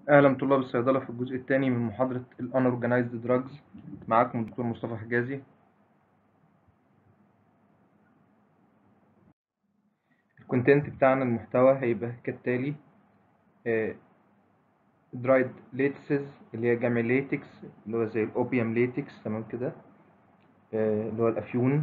أهلا طلاب الصيدلة في الجزء الثاني من محاضرة ال Unorganized Drugs معاكم الدكتور مصطفى حجازي الكونتنت بتاعنا المحتوى هيبقى كالتالي درايد ليتسز اللي هي جمع ليتكس اللي هو زي الأوبيوم ليتكس تمام كده آه، اللي هو الأفيون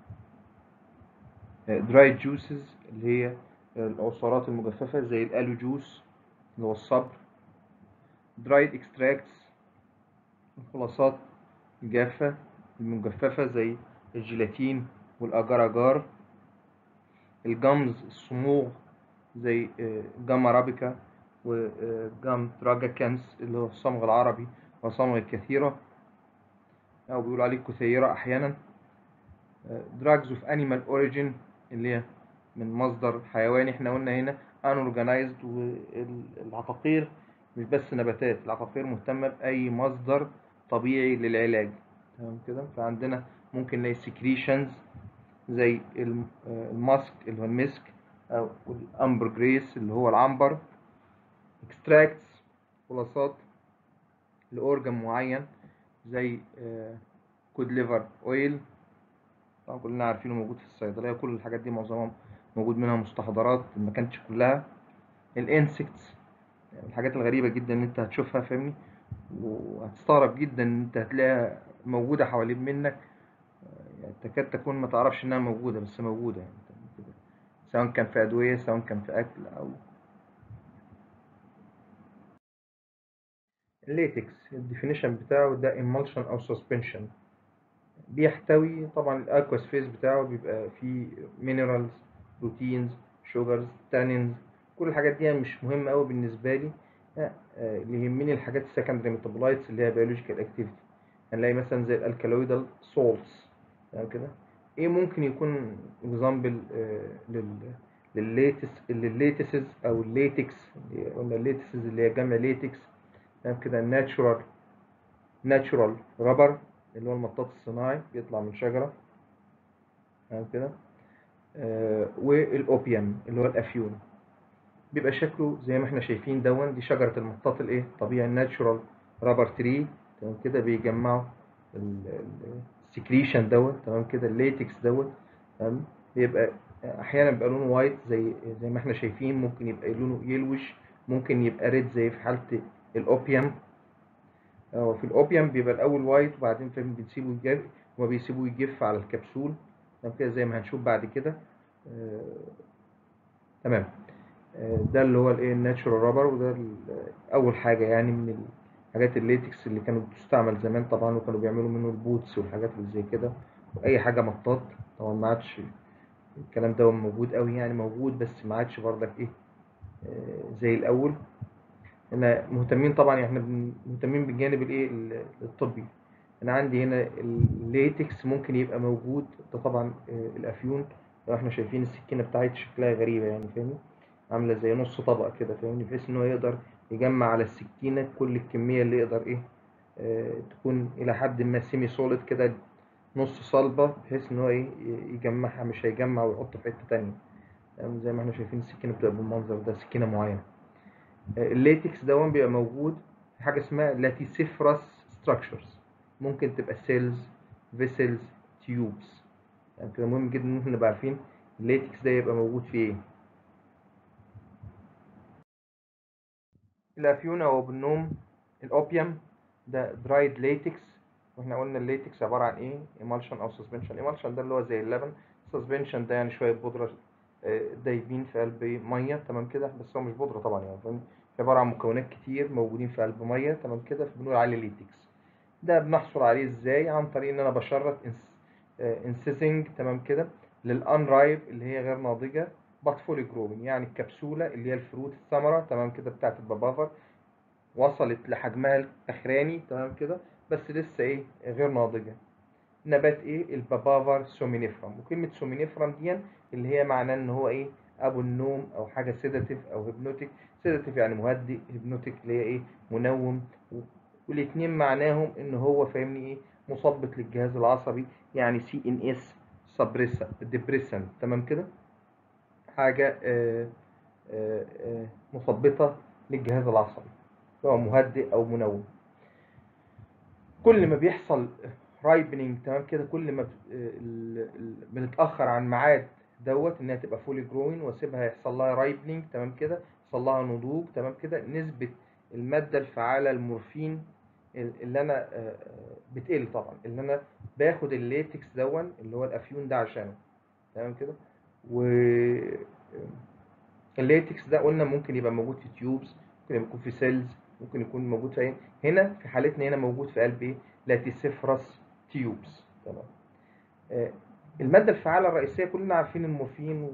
درايد جوسز اللي هي العصارات المجففة زي الألو جوس اللي هو الصبر درايد اكستراكتس الخلاصات الجافة المجففة زي الجيلاتين والأجار أجار الجمز الصموغ زي جام أرابيكا وجام تراجاكانس اللي هو الصمغ العربي وصمغ الكثيرة أو بيقولوا عليه كثيرة أحيانا drugs of animal origin اللي هي من مصدر حيواني احنا قلنا هنا unorganized والعقاقير مش بس نباتات العقاقير مهتمة بأي مصدر طبيعي للعلاج تمام كده فعندنا ممكن نلاقي secretions زي الماسك اللي هو المسك أو الأمبر جريس اللي هو العنبر extracts خلاصات لأورجن معين زي كود ليفر أويل طبعا كلنا عارفينه موجود في الصيدلية كل الحاجات دي معظمها موجود منها مستحضرات ما كانتش كلها الانسكتس الحاجات الغريبة جدا اللي انت هتشوفها فاهمني وهتستغرب جدا ان انت هتلاقيها موجودة حوالين منك يعني تكاد تكون ما تعرفش انها موجودة بس موجودة يعني سواء كان في أدوية سواء كان في أكل أو الليتكس الديفينيشن بتاعه ده emulsion أو suspension بيحتوي طبعا الاكواس فيز بتاعه بيبقى فيه مينرالز بروتينز شوجرز تانينز كل الحاجات دي مش مهمه قوي بالنسبه لي اللي يهمني الحاجات السكندري ميتابولايتس اللي هي بيولوجيكال اكتيفيتي هنلاقي مثلا زي الالكالويدال سولتس تمام كده ايه ممكن يكون اكزامبل للليتس للليتسز او الليتكس قلنا الليتسز اللي هي جمع ليتكس تمام كده الناتشورال ناتشورال رابر اللي هو المطاط الصناعي بيطلع من شجرة تمام كده آه والاوبيوم اللي هو الافيون بيبقى شكله زي ما احنا شايفين دون دي شجرة المطاط الايه طبيعي الناتشورال رابر تري تمام كده بيجمعوا السكريشن دوت تمام كده الليتكس دوت تمام بيبقى احيانا بيبقى لونه وايت زي زي ما احنا شايفين ممكن يبقى لونه يلوش ممكن يبقى ريد زي في حالة الاوبيوم في الاوبيوم بيبقى الاول وايت وبعدين فاهم بنسيبه يجف وما بيسيبوه يجف على الكبسول تمام كده زي ما هنشوف بعد كده آه تمام آه ده اللي هو الايه الناتشورال رابر وده اول حاجه يعني من الحاجات الليتكس اللي كانوا بتستعمل زمان طبعا وكانوا بيعملوا منه البوتس والحاجات اللي زي كده واي حاجه مطاط طبعا ما عادش الكلام ده موجود قوي يعني موجود بس ما عادش برضك ايه آه زي الاول احنا مهتمين طبعا احنا مهتمين بالجانب الايه الطبي انا عندي هنا الليتكس ممكن يبقى موجود ده طبعا الافيون لو احنا شايفين السكينه بتاعتي شكلها غريبه يعني فاهمني عامله زي نص طبقه كده فاهمني بحيث ان هو يقدر يجمع على السكينه كل الكميه اللي يقدر ايه اه تكون الى حد ما سيمي سوليد كده نص صلبه بحيث ان هو ايه يجمعها مش هيجمع ويحط في حته تانية زي ما احنا شايفين السكينه بتبقى بالمنظر ده سكينه معينه الليتكس ده بيبقى موجود في حاجه اسمها لاتيسيفرس ستراكشرز ممكن تبقى سيلز فيسلز تيوبس يعني كده مهم جدا ان احنا نبقى عارفين الليتكس ده يبقى موجود في ايه الافيون او بالنوم الاوبيوم ده درايد ليتكس واحنا قلنا الليتكس عباره عن ايه ايمالشن او سسبنشن ايمالشن ده اللي هو زي اللبن سسبنشن ده يعني شويه بودره دايبين في قلب ميه تمام كده بس هو مش بودره طبعا يعني فاهم عباره عن مكونات كتير موجودين في قلب ميه تمام كده فبنقول عليه ليتكس ده بنحصل عليه ازاي عن طريق ان انا بشرط انسيزنج تمام كده للانرايب اللي هي غير ناضجه بطفولي جروين يعني الكبسوله اللي هي الفروت الثمره تمام كده بتاعت البابافر وصلت لحجمها الاخراني تمام كده بس لسه ايه غير ناضجه نبات ايه البابافر سومينيفرم وكلمه سومينيفرم دي اللي هي معناه ان هو ايه ابو النوم او حاجه سيداتيف او هيبنوتيك سيداتيف يعني مهدئ هيبنوتيك اللي هي ايه منوم والاثنين معناهم ان هو فاهمني ايه مثبط للجهاز العصبي يعني سي ان اس سبريسا ديبريسنت تمام كده حاجه آآ آآ مثبطه للجهاز العصبي سواء مهدئ او منوم كل ما بيحصل رايبنينج تمام كده كل ما ب- ال- ال- بنتاخر عن ميعاد دوت انها تبقى فولي جروين واسيبها يحصل لها رايبنينج تمام كده يحصل لها نضوج تمام كده نسبه الماده الفعاله المورفين ال- اللي انا آه، آه، بتقل طبعا اللي انا باخد الليتكس دون اللي هو الافيون ده عشانه تمام كده و الليتكس ده قلنا ممكن يبقى موجود في تيوبس ممكن يكون في سيلز ممكن يكون موجود في إيه؟ هنا في حالتنا هنا موجود في قلب ايه لاتيسيفرس تيوبس تمام آه، الماده الفعاله الرئيسيه كلنا عارفين المورفين و-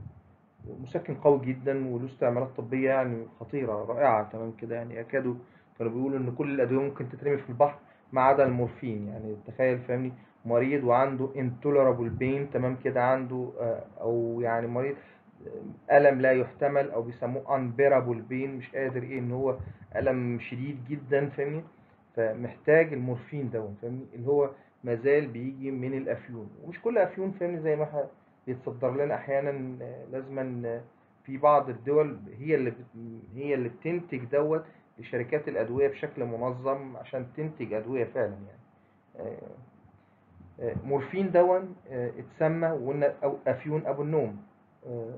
ومسكن قوي جدا وله استعمالات طبيه يعني خطيره رائعه تمام كده يعني يكادوا كانوا بيقولوا ان كل الادويه ممكن تترمي في البحر ما عدا المورفين يعني تخيل فاهمني مريض وعنده intolerable pain تمام كده عنده آه، او يعني مريض آه، ألم لا يحتمل أو بيسموه unbearable pain مش قادر إيه إن هو ألم شديد جدا فاهمني فمحتاج المورفين ده فاهمني اللي هو مازال بيجي من الأفيون ومش كل أفيون فاهمني زي ما احنا بيتصدر لنا أحيانا آه، لازما آه، في بعض الدول هي اللي بت... هي اللي بتنتج دوت لشركات الأدوية بشكل منظم عشان تنتج أدوية فعلا يعني آه، آه، مورفين دون آه، اتسمى وقلنا أو أفيون أبو النوم آه،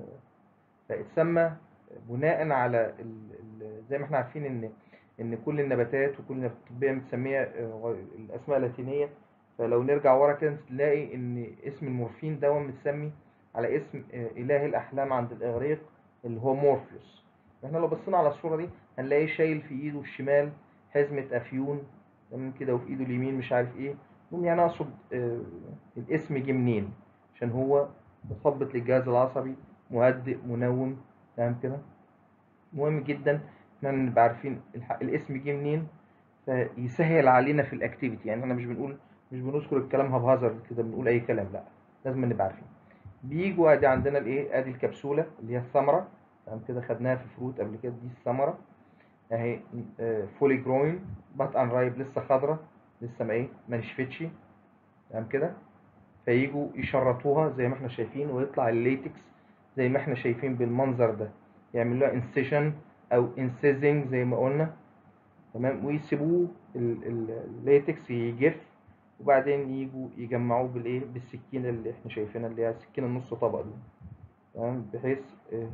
فاتسمى بناء على ال... ال... زي ما احنا عارفين ان ان كل النباتات وكل النباتات الطبيه متسميه آه، الاسماء اللاتينيه فلو نرجع ورا كده نلاقي ان اسم المورفين ده متسمي على اسم آه، اله الاحلام عند الاغريق اللي هو مورفيوس احنا لو بصينا على الصوره دي هنلاقيه شايل في ايده الشمال حزمه افيون تمام كده وفي ايده اليمين مش عارف ايه المهم يعني اقصد آه، الاسم جه منين عشان هو مثبط للجهاز العصبي مهدئ منوم تمام كده مهم جدا ان احنا نبقى عارفين الح- الاسم جه منين فيسهل علينا في الاكتيفيتي يعني احنا مش بنقول مش بنذكر الكلام هبهزر كده بنقول اي كلام لا لازم نبقى عارفين بيجوا ادي عندنا الايه ادي الكبسوله اللي هي الثمره تمام كده خدناها في فروت قبل كده دي الثمره اهي فولي جروين بات ان رايب لسه خضره لسه ما ايه ما نشفتش تمام كده فيجوا يشرطوها زي ما احنا شايفين ويطلع الليتكس زي ما احنا شايفين بالمنظر ده يعملوا لها انسيشن او انسيزنج زي ما قلنا تمام ويسيبوه ال- ال- الليتكس يجف وبعدين يجوا يجمعوه بالايه بالسكينه اللي احنا شايفينها اللي هي السكينه النص طبق دي تمام بحيث آه،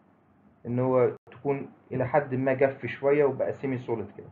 ان هو تكون الى حد ما جف شويه وبقى سيمي سوليد كده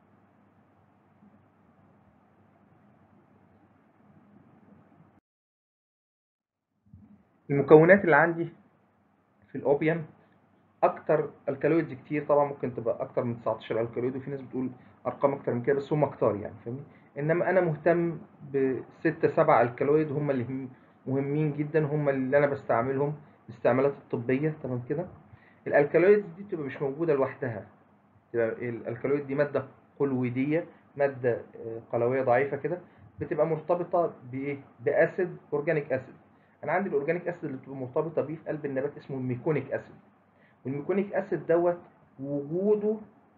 المكونات اللي عندي في الاوبيوم اكتر الكالويدز كتير طبعا ممكن تبقى اكتر من 19 الكالويد وفي ناس بتقول ارقام اكتر من كده بس هم كتار يعني فاهمني انما انا مهتم بستة سبع الكالويد هم اللي هم- مهمين جدا هم اللي انا بستعملهم الاستعمالات الطبيه تمام كده الالكالويدز دي بتبقى مش موجوده لوحدها تبقى الالكالويد دي ماده قلويديه ماده آه، قلويه ضعيفه كده بتبقى مرتبطه بايه باسيد اورجانيك اسيد انا عندي الاورجانيك اسيد اللي بتبقى مرتبطه بيه في قلب النبات اسمه الميكونيك اسيد والميكونيك اسيد دوت وجوده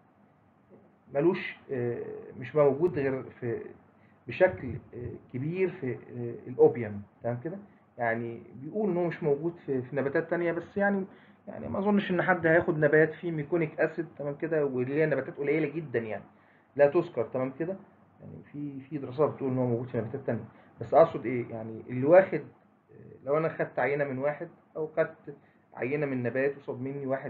ملوش آه، مش موجود غير في بشكل آه، كبير في آه، الاوبيوم تمام كده يعني بيقول ان هو مش موجود في في نباتات تانية بس يعني يعني ما اظنش ان حد هياخد نبات فيه ميكونيك اسيد تمام كده واللي هي نباتات قليله جدا يعني لا تذكر تمام كده يعني في في دراسات بتقول ان هو موجود في نباتات تانية بس اقصد ايه يعني اللي واخد آه، لو انا خدت عينه من واحد او خدت عينه من نبات وصاب مني واحد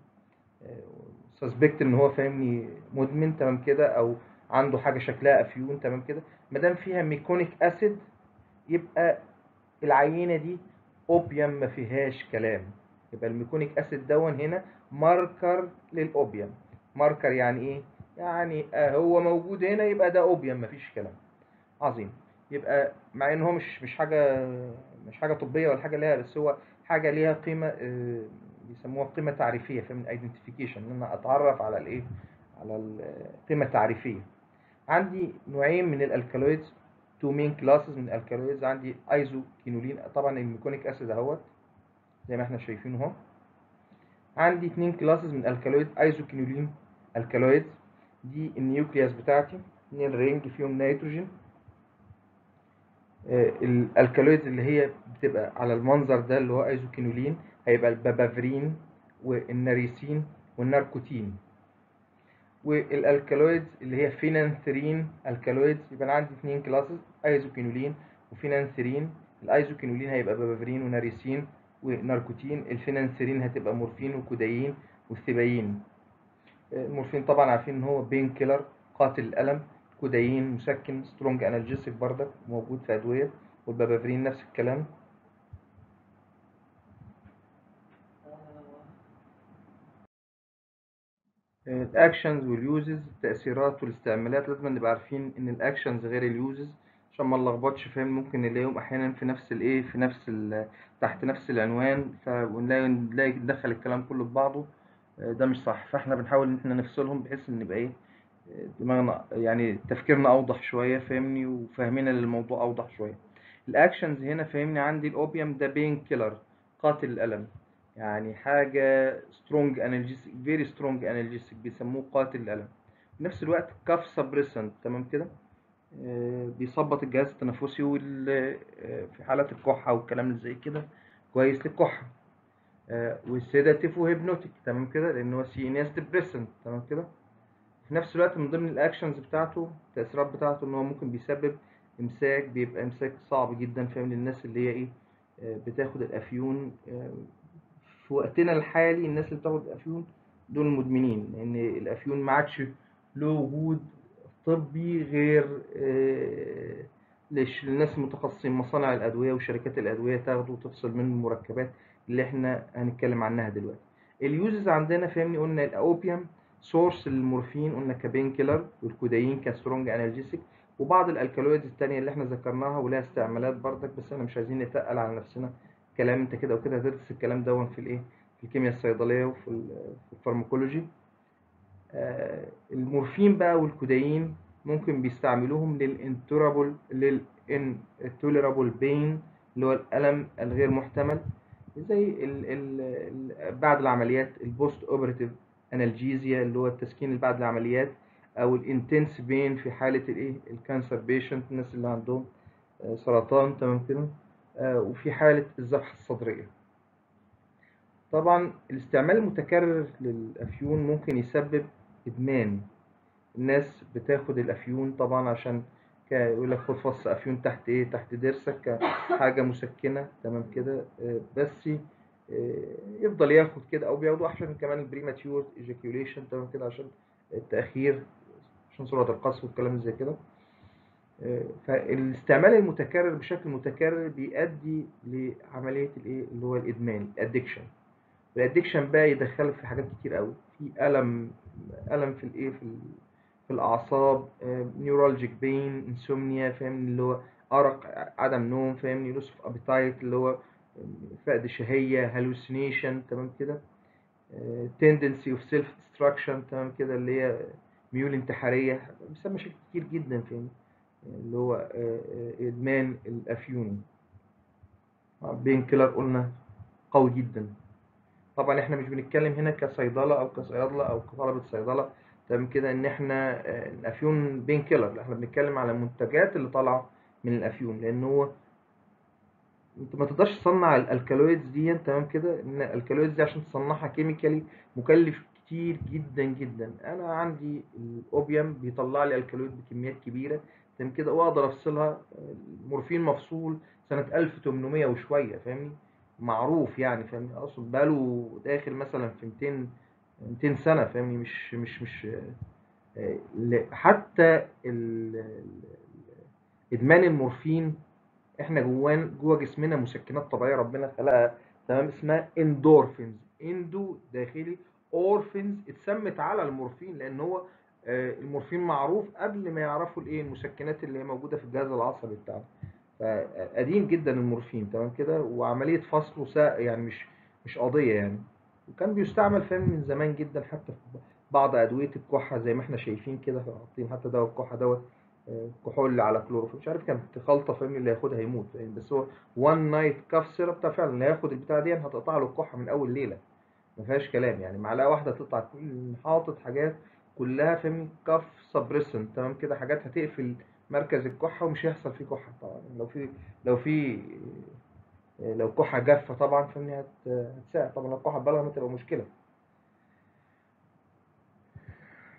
سسبكت ان هو فاهمني مدمن تمام كده او عنده حاجه شكلها افيون تمام كده ما دام فيها ميكونيك اسيد يبقى العينه دي اوبيوم ما فيهاش كلام يبقى الميكونيك اسيد دون هنا ماركر للاوبيوم ماركر يعني ايه يعني آه هو موجود هنا يبقى ده اوبيوم مفيش كلام عظيم يبقى مع ان هو مش مش حاجه مش حاجه طبيه ولا حاجه ليها بس هو حاجه ليها قيمه آه، بيسموها قيمه تعريفيه فمن ايدنتيفيكيشن ان انا اتعرف على الايه على القيمه التعريفيه عندي نوعين من الالكالويدز تو مين كلاسز من الالكالويدز عندي ايزو كينولين طبعا الميكونيك اسيد اهوت زي ما احنا شايفينه اهو عندي اتنين كلاسز من الكالويد ايزو كينولين الكالويدز دي النيوكليوس بتاعتي اتنين رينج فيهم نيتروجين آه، الالكالويدز اللي هي بتبقى على المنظر ده اللي هو ايزوكينولين هيبقى البابافرين والناريسين والناركوتين والالكالويدز اللي هي فينانثرين الكالويدز يبقى انا عندي اثنين كلاسز ايزوكينولين وفينانثرين الايزوكينولين هيبقى بابافرين وناريسين وناركوتين الفينانثرين هتبقى مورفين وكودايين والثيبايين المورفين طبعا عارفين ان هو بين كيلر قاتل الالم كودايين مسكن سترونج انالجيسيك بردك موجود في ادويه والبابافرين نفس الكلام الاكشنز واليوزز التاثيرات والاستعمالات لازم نبقى عارفين ان الاكشنز غير اليوزز عشان ما نلخبطش فاهم ممكن نلاقيهم احيانا في نفس الايه في نفس ال تحت نفس العنوان فنلاقي نلاقي ندخل الكلام كله في بعضه ده مش صح فاحنا بنحاول ان احنا نفصلهم بحيث ان نبقى ايه دماغنا يعني تفكيرنا اوضح شويه فاهمني وفاهمين الموضوع اوضح شويه الاكشنز هنا فاهمني عندي الاوبيوم ده بين كيلر قاتل الالم يعني حاجه سترونج انالجيسيك فيري سترونج انالجيسيك بيسموه قاتل الالم في نفس الوقت كاف سبريسنت تمام كده آه بيظبط الجهاز التنفسي وال آه في حالات الكحه والكلام اللي زي كده كويس للكحه آه والسيداتيف وهيبنوتيك تمام كده لان هو سي ان اس ديبريسنت تمام كده في نفس الوقت من ضمن الاكشنز بتاعته التاثيرات بتاعته ان هو ممكن بيسبب امساك بيبقى امساك صعب جدا فاهم للناس اللي هي ايه بتاخد الافيون في وقتنا الحالي الناس اللي بتاخد الافيون دول مدمنين لان الافيون ما عادش له وجود طبي غير للناس المتخصصين مصانع الادويه وشركات الادويه تاخده وتفصل منه المركبات اللي احنا هنتكلم عنها دلوقتي اليوزز عندنا فاهمني قلنا الاوبيوم سورس للمورفين قلنا كبين كيلر والكودايين كسترونج انالجيسيك وبعض الالكالويدز التانية اللي احنا ذكرناها ولها استعمالات بردك بس احنا مش عايزين نتقل على نفسنا كلام انت كده وكده هتدرس الكلام دون في الايه في الكيمياء الصيدليه وفي الفارماكولوجي آه المورفين بقى والكودايين ممكن بيستعملوهم للانتورابل للانتوليرابل بين اللي هو الالم الغير محتمل زي ال ال بعد العمليات البوست اوبراتيف انالجيزيا اللي هو التسكين اللي بعد العمليات او الانتنس بين في حاله الايه الكانسر بيشنت الناس اللي عندهم سرطان تمام كده وفي حاله الذبحه الصدريه طبعا الاستعمال المتكرر للافيون ممكن يسبب ادمان الناس بتاخد الافيون طبعا عشان يقول لك خد فص افيون تحت ايه تحت ضرسك كحاجه مسكنه تمام كده بس يفضل ياخد كده او بياخدوا عشان كمان البريماتيور ايجاكيوليشن تمام كده عشان التاخير عشان سرعه القصف والكلام زي كده فالاستعمال المتكرر بشكل متكرر بيؤدي لعمليه الايه اللي هو الادمان الادكشن الادكشن بقى يدخلك في حاجات كتير قوي في الم الم في الايه في في الاعصاب نيورالجيك بين انسومنيا فاهمني اللي هو ارق عدم نوم فاهمني لوس اوف ابيتايت اللي هو فقد شهيه هالوسينيشن تمام كده تندنسي اوف سيلف ديستراكشن تمام كده اللي هي ميول انتحاريه بيسمى مشاكل كتير جدا فاهمني اللي هو ادمان الافيون بين كيلر قلنا قوي جدا طبعا احنا مش بنتكلم هنا كصيدله او كصيادله او كطلبه صيدله تمام كده ان احنا الافيون بين كيلر لا احنا بنتكلم على المنتجات اللي طالعه من الافيون لان هو انت ما تقدرش تصنع الالكالويدز دي تمام كده ان الالكالويدز دي عشان تصنعها كيميكالي مكلف كتير جدا جدا انا عندي الاوبيوم بيطلع لي الكالويد بكميات كبيره تمام كده واقدر افصلها مورفين مفصول سنه 1800 وشويه فاهمني معروف يعني فاهمني اقصد بقاله داخل مثلا في 200 200 سنه فاهمني مش مش مش حتى ادمان المورفين احنا جوان جوه جسمنا مسكنات طبيعيه ربنا خلقها تمام اسمها اندورفينز اندو داخلي اورفينز اتسمت على المورفين لان هو المورفين معروف قبل ما يعرفوا الايه المسكنات اللي هي موجوده في الجهاز العصبي بتاعنا فقديم جدا المورفين تمام كده وعمليه فصله سا يعني مش مش قضيه يعني وكان بيستعمل فاهم من زمان جدا حتى في بعض ادويه الكحه زي ما احنا شايفين كده حاطين حتى دواء الكحه دوت كحول على كلوروفيل مش عارف كانت خلطه فاهمني اللي هياخدها يموت فاهم بس هو وان نايت كاف سيرب ده فعلا اللي هياخد البتاع دي هتقطع له الكحه من اول ليله ما فيهاش كلام يعني معلقه واحده تقطع كل حاطط حاجات كلها فاهمني كاف سبريسنت تمام كده حاجات هتقفل مركز الكحه ومش هيحصل فيه كحه طبعا لو في لو في لو كحه جافه طبعا فاهمني هتساعد طبعا لو كحه بلغم تبقى مشكله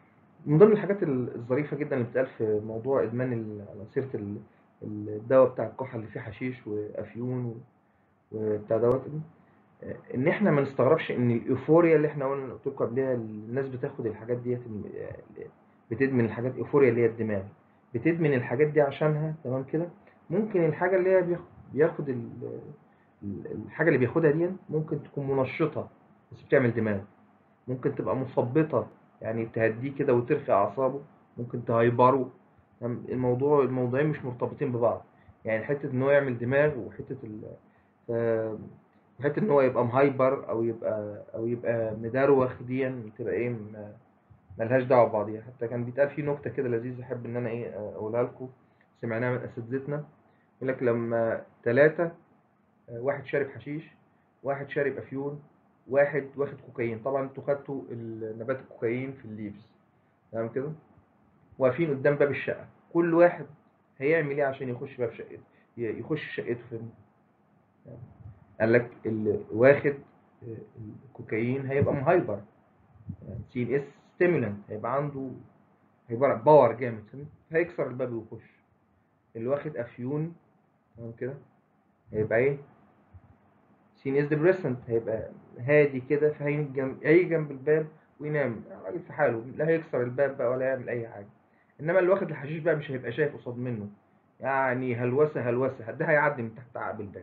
من ضمن الحاجات ال- الظريفه جدا اللي بتتقال في موضوع ادمان ال- على سيره ال- الدواء بتاع الكحه اللي فيه حشيش وافيون و- وبتاع دوت آه، ان احنا ما نستغربش ان الايفوريا اللي احنا قلنا قلت لكم قبلها الناس بتاخد الحاجات ديت آه، بتدمن الحاجات ايفوريا اللي هي الدماغ بتدمن الحاجات دي عشانها تمام كده ممكن الحاجه اللي هي بياخد, بياخد ال- ال- الحاجه اللي بياخدها دي ممكن تكون منشطه بس بتعمل دماغ ممكن تبقى مثبطه يعني تهديه كده وترخي اعصابه ممكن تهيبره تمام؟ الموضوع الموضوعين مش مرتبطين ببعض يعني حته ان هو يعمل دماغ وحته ال ف- وحته ان هو يبقى مهايبر او يبقى او يبقى مدروخ دي تبقى ايه م- ملهاش دعوه ببعضيها حتى كان بيتقال في نكته كده لذيذه احب ان انا ايه اقولها لكم سمعناها من اساتذتنا يقول لك لما ثلاثه واحد شارب حشيش واحد شارب افيون واحد واخد كوكايين طبعا انتوا خدتوا ال- نبات الكوكايين في الليفز تمام كده واقفين قدام باب الشقه كل واحد هيعمل ايه عشان يخش باب شقته ي- يخش شقته فين قال لك اللي واخد آه، الكوكايين هيبقى مهايبر سي ان اس ستيمولانت هيبقى عنده هيبقى باور جامد فاهم؟ هيكسر الباب ويخش اللي واخد افيون تمام كده هيبقى ايه سي ان اس ديبريسنت هيبقى هادي كده فهيجي جنب هيجي جنب الباب وينام راجل في حاله لا هيكسر الباب بقى ولا يعمل اي حاجه انما اللي واخد الحشيش بقى مش هيبقى شايف قصاد منه يعني هلوسه هلوسه ده هيعدي من تحت عقب الباب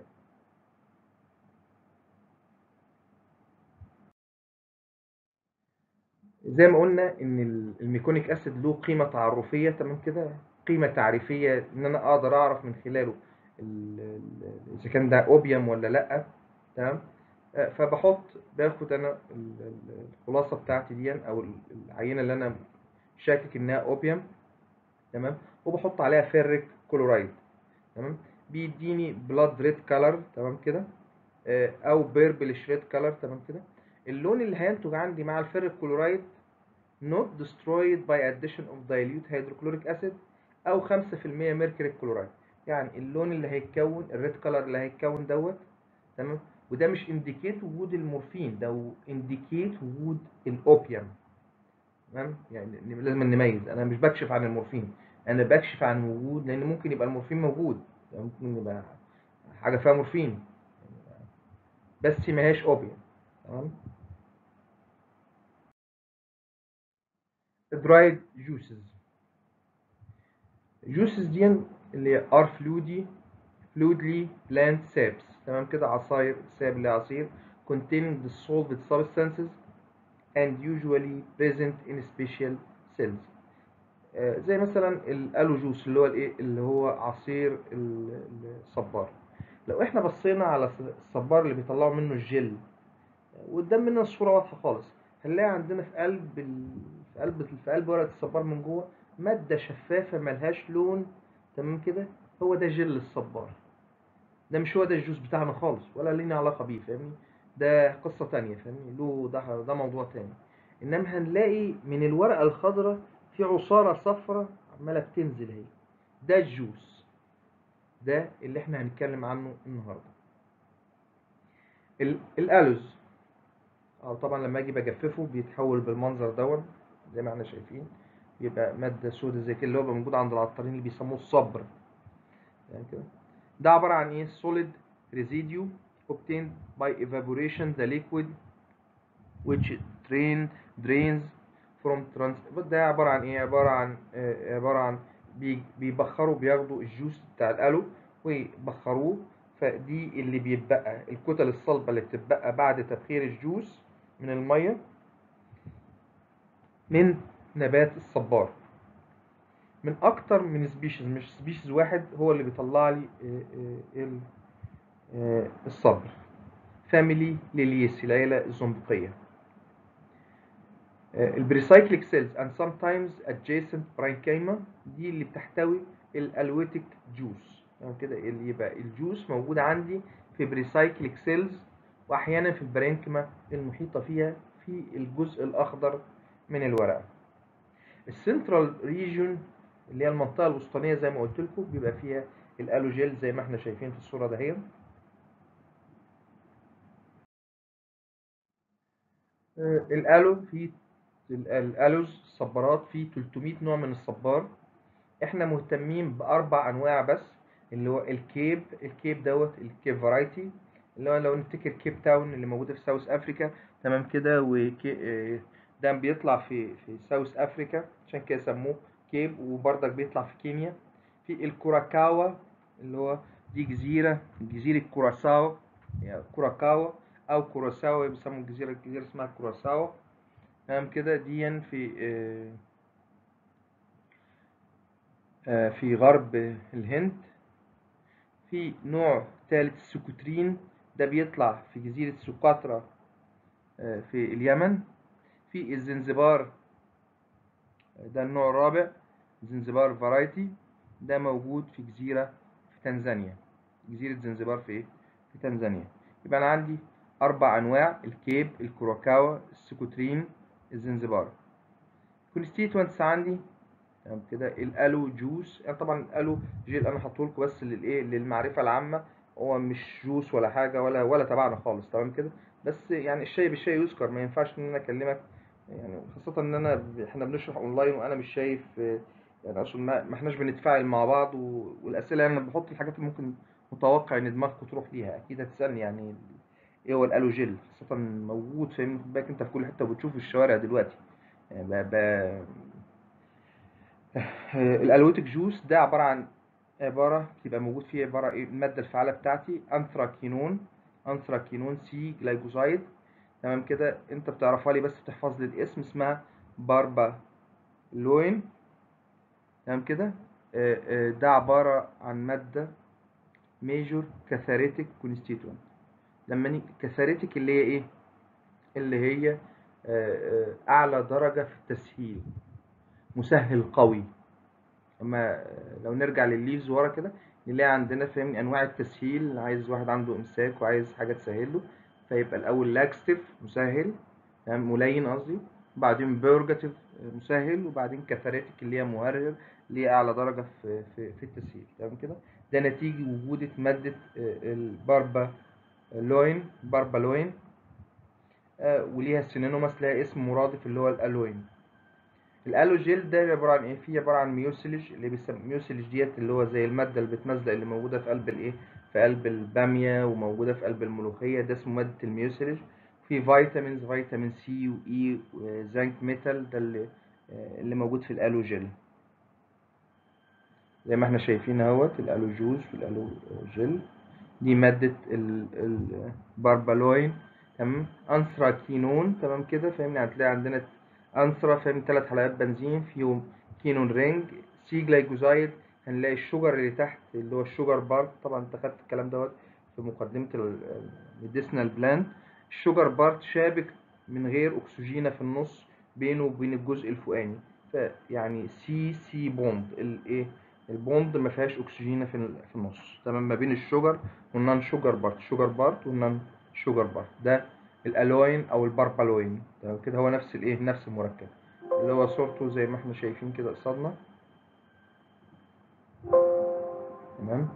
زي ما قلنا ان ال- الميكونيك اسيد له قيمه تعرفيه تمام كده قيمه تعريفيه ان انا اقدر اعرف من خلاله ال- ال- اذا كان ده اوبيوم ولا لا تمام آه، فبحط باخد انا ال- ال- الخلاصه بتاعتي دي او ال- العينه اللي انا شاكك انها اوبيوم تمام وبحط عليها فيريك كلورايد تمام بيديني بلاد ريد كلر تمام كده آه، او بيربلش ريد كلر تمام كده اللون اللي هينتج عندي مع الفيريك كلورايد not destroyed by addition of dilute hydrochloric acid او 5% mercury chloride يعني اللون اللي هيتكون الريد كلر اللي هيتكون دوت تمام وده مش انديكيت وجود المورفين ده انديكيت وجود الاوبيوم تمام يعني ن- لازم نميز انا مش بكشف عن المورفين انا بكشف عن وجود لان ممكن يبقى المورفين موجود يعني ممكن يبقى حاجه فيها مورفين بس ما هياش اوبيوم تمام درايد جوسز جوسز دي اللي هي ار فلودي فلودلي بلانت سابس تمام كده عصاير ساب لعصير containing dissolved substances and usually present in special cells آه، زي مثلا الالو جوس اللي هو الايه اللي هو عصير ال- الصبار لو احنا بصينا على الصبار اللي بيطلعوا منه الجل وقدام مننا الصورة واضحة خالص هنلاقي عندنا في قلب ال... في قلب في قلب ورقة الصبار من جوه مادة شفافة ملهاش لون تمام كده هو ده جل الصبار ده مش هو ده الجوز بتاعنا خالص ولا لينا علاقة بيه فاهمني ده قصة تانية فاهمني له ده ده موضوع تاني انما هنلاقي من الورقة الخضراء في عصارة صفرة عمالة بتنزل اهي ده الجوز ده اللي احنا هنتكلم عنه النهارده ال- الالوز اه طبعا لما اجي بجففه بيتحول بالمنظر دون زي ما احنا شايفين يبقى ماده سودة زي كده اللي هو بيبقى موجود عند العطارين اللي بيسموه الصبر يعني كده ده عباره عن ايه solid residue obtained by evaporation the liquid which drain drains from trans ده عباره عن ايه عباره عن آه عباره عن بي- بيبخروا بياخدوا الجوس بتاع الالو ويبخروه فدي اللي بيتبقى الكتل الصلبه اللي بتتبقى بعد تبخير الجوس من الميه من نبات الصبار من اكتر من سبيشيز مش سبيشيز واحد هو اللي بيطلع لي آه، آه، ال- آه، الصبر فاميلي ليليسي العيله الزنبقيه البريسايكليك سيلز and sometimes adjacent parenchyma دي اللي بتحتوي الالويتيك جوس تمام كده اللي يبقى الجوس موجود عندي في بريسايكليك سيلز واحيانا في البرينكما المحيطه فيها في الجزء الاخضر من الورقه السنترال ريجون اللي هي المنطقه الوسطانيه زي ما قلت لكم بيبقى فيها الالوجيل زي ما احنا شايفين في الصوره دهيت آه، الالو في ال- الالوز الصبارات في 300 نوع من الصبار احنا مهتمين باربع انواع بس اللي هو الكيب الكيب دوت الكيب فرايتي اللي هو لو نفتكر كيب تاون اللي موجوده في ساوث افريكا تمام كده وكي ده بيطلع في في ساوث افريكا عشان كده سموه كيب وبرضك بيطلع في كينيا في الكوراكاوا اللي هو دي جزيره جزيره كوراساو يعني كوراكاوا او كوراساوا بيسموا الجزيره الجزيره اسمها كوراساوا تمام كده دي في آه، آه، في غرب الهند في نوع ثالث السكوترين ده بيطلع في جزيرة سقطرى آه، في اليمن في الزنزبار آه، ده النوع الرابع زنزبار فرايتي ده موجود في جزيرة في تنزانيا جزيرة زنزبار في ايه؟ في تنزانيا يبقى أنا عندي أربع أنواع الكيب الكوراكاوا السكوترين الزنزبار كونستيتوانتس عندي تمام كده الالو جوس يعني طبعا الالو جيل انا حاطه لكم بس للايه للمعرفه العامه هو مش جوس ولا حاجه ولا ولا تبعنا خالص تمام كده بس يعني الشاي بالشاي يذكر ما ينفعش ان انا اكلمك يعني خاصه ان انا احنا بنشرح اونلاين وانا مش شايف آه، يعني اصلا ما ما احناش بنتفاعل مع بعض و- والاسئله يعني انا بحط الحاجات اللي ممكن متوقع ان دماغكم تروح ليها اكيد هتسالني يعني ايه هو الالو جيل خاصه موجود فاهمني خد بالك انت في كل حته وبتشوفه في الشوارع دلوقتي يعني ب... ب... الالويتك جوس ده عباره عن عباره بتبقى موجود فيه عباره ايه الماده الفعاله بتاعتي انثراكينون انثراكينون سي جلايكوزايد تمام كده انت بتعرفها لي بس بتحفظ لي الاسم اسمها باربا لوين تمام كده آه، آه، ده عباره عن ماده ميجور كاثاريتك كونستيتوينت لما نيجي كاثاريتك اللي هي ايه اللي هي آه، آه، اعلى درجه في التسهيل مسهل قوي اما لو نرجع للليفز ورا كده نلاقي عندنا فاهمني انواع التسهيل عايز واحد عنده امساك وعايز حاجه تسهل له فيبقى الاول لاكستيف مسهل تمام ملين قصدي بعدين بيرجاتيف مسهل وبعدين كاثاريتك اللي هي مهرر اللي هي اعلى درجه في في, في التسهيل تمام كده ده نتيجه وجود ماده آه، الباربا لوين باربا لوين آه، وليها سينونيمس لها اسم مرادف اللي هو الالوين الالوجيل ده عباره عن ايه في عباره عن ميوسيلج اللي بيسمى ميوسيلج ديت اللي هو زي الماده اللي بتمزق اللي موجوده في قلب الايه في قلب الباميه وموجوده في قلب الملوخيه ده اسمه ماده الميوسيلج في فيتامينز فيتامين سي واي وزنك ميتال ده اللي آه، اللي موجود في الالوجيل زي ما احنا شايفين اهوت الالوجوز والالوجيل دي مادة ال- الباربالوين تمام انثراكينون تمام كده فاهمني هتلاقي عندنا انثرا فاهم ثلاث حلقات بنزين فيهم كينون رينج سي جلايكوزايد هنلاقي الشجر اللي تحت اللي هو الشجر بارت طبعا انت خدت الكلام دوت في مقدمة الميديسنال بلان الشجر بارت شابك من غير اكسجين في النص بينه وبين الجزء الفوقاني فيعني سي سي بوند الايه البوند ما فيهاش اكسجين في ال- في النص تمام ما بين الشجر والنون شجر بارت شجر بارت والنون شجر بارت ده الالوين او الباربالوين تمام كده هو نفس الايه نفس المركب اللي هو صورته زي ما احنا شايفين كده قصادنا تمام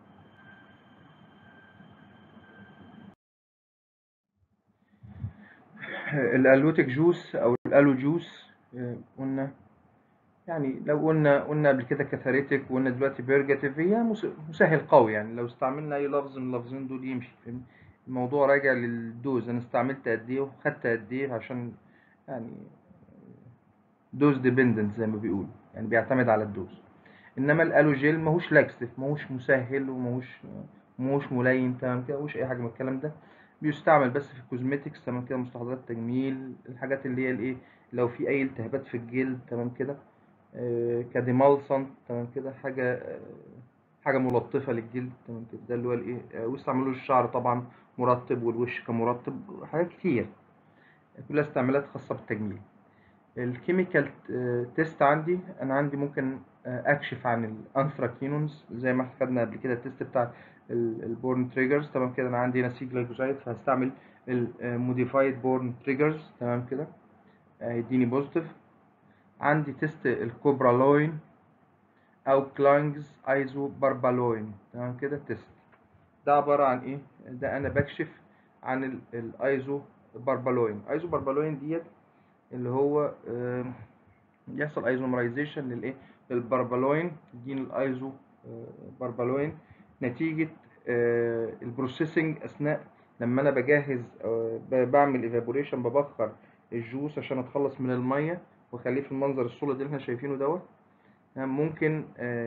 الالوتيك جوس او الالو جوس آه، قلنا يعني لو قلنا قلنا قبل كده كاثاريتك وقلنا دلوقتي بيرجاتيف هي مس- مسهل قوي يعني لو استعملنا اي لفظ من اللفظين دول يمشي فاهم الموضوع راجع للدوز انا استعملت قد ايه وخدت قد ايه عشان يعني دوز ديبندنت زي ما بيقولوا يعني بيعتمد على الدوز انما الالوجيل ماهوش لاكستيف ماهوش مسهل وماهوش ماهوش ملين تمام كده ماهوش اي حاجه من الكلام ده بيستعمل بس في الكوزمتكس تمام كده مستحضرات التجميل الحاجات اللي هي الايه لو في اي التهابات في الجلد تمام كده آه، كديمالسنت تمام كده حاجه آه، حاجه ملطفه للجلد تمام كده ده اللي هو الايه آه، ويستعملوا الشعر طبعا مرطب والوش كمرطب حاجات كتير كلها استعمالات خاصه بالتجميل الكيميكال تيست عندي انا عندي ممكن آه، اكشف عن الانثراكينونز زي ما احنا خدنا قبل كده التيست بتاع البورن تريجرز تمام كده انا عندي هنا سي جلايكوزايد فهستعمل الموديفايد بورن تريجرز تمام كده آه، هيديني بوزيتيف عندي تيست الكوبرالوين او كلانجز ايزو باربالوين تمام كده تيست ده عبارة عن ايه ده انا بكشف عن ال- الايزو باربالوين ايزو باربالوين ديت اللي هو آم، يحصل ايزومرايزيشن للايه للبربالوين يديني الايزو بربالوين نتيجه البروسيسنج اثناء لما انا بجهز بعمل ايفابوريشن ببخر الجوس عشان اتخلص من الميه واخليه في المنظر السوليد اللي احنا شايفينه دوت ممكن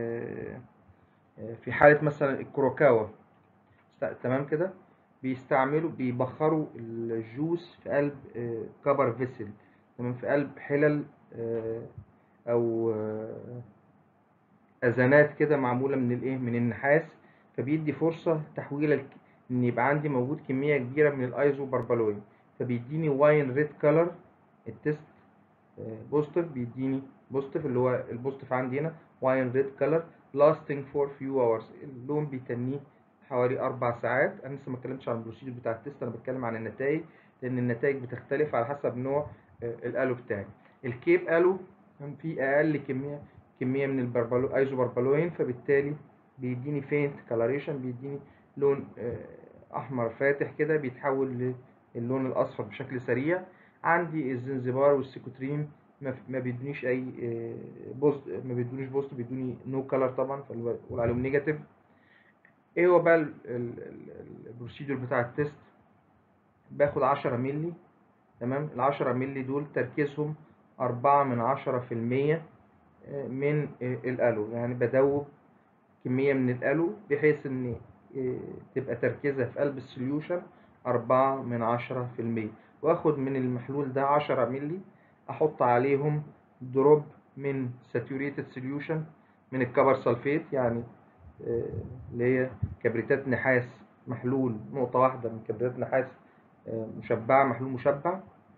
في حاله مثلا الكروكاوا تمام كده بيستعملوا بيبخروا الجوس في قلب كبر فيسل تمام في قلب حلل او ازانات كده معموله من الايه من النحاس فبيدي فرصه تحويل ان يبقى عندي موجود كميه كبيره من الايزو بربالوين فبيديني واين ريد كلر التست بوزيتيف بيديني بوزيتيف اللي هو البوزيتيف عندي هنا واين ريد كلر لاستنج فور فيو اورز اللون بيتنيه حوالي اربع ساعات انا لسه ما اتكلمتش عن البروسيجر بتاع التست انا بتكلم عن النتائج لان النتائج بتختلف على حسب نوع الالو بتاعي الكيب الو في اقل كميه كميه من البربالو ايزو بربالوين فبالتالي بيديني فينت كلاريشن بيديني لون احمر فاتح كده بيتحول للون الاصفر بشكل سريع عندي الزنزبار والسيكوترين ما بيدونيش اي بوست ما بيدونيش بوست بيدوني نو كلر طبعا فبقول عليهم نيجاتيف ايه هو بقى البروسيدور بتاع التست باخد 10 مللي تمام ال 10 مللي دول تركيزهم أربعة من عشرة في المية من الألو يعني بدوب كمية من الألو بحيث إن تبقى تركيزها في قلب السوليوشن أربعة من عشرة في المية وآخد من المحلول ده عشرة مللي أحط عليهم دروب من ساتوريتد سوليوشن من الكبر سلفيت يعني اللي هي كبريتات نحاس محلول نقطة واحدة من كبريتات نحاس مشبعة محلول مشبع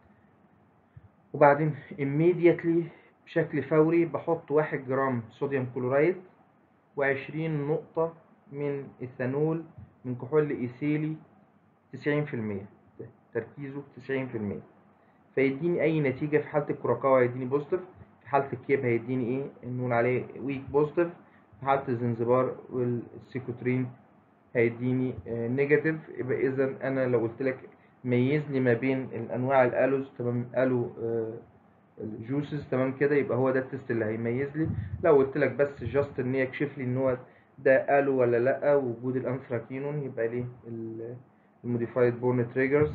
وبعدين immediately بشكل فوري بحط واحد جرام صوديوم كلورايد وعشرين نقطة من إيثانول من كحول إيثيلي تسعين في المية تركيزه تسعين في المية فيديني أي نتيجة في حالة الكوراكاوا هيديني بوزيتيف في حالة الكيب هيديني إيه نقول عليه ويك بوزيتيف في حالة الزنزبار والسيكوترين هيديني نيجاتيف يبقى إذا أنا لو قلت لك ميز لي ما بين الانواع الالوز تمام الو جوسز تمام كده يبقى هو ده التست اللي هيميز لي لو قلت لك بس جاست ان هي يكشف لي ان هو ده الو ولا لا وجود الانثراكينون يبقى ليه الموديفايد بورن تريجرز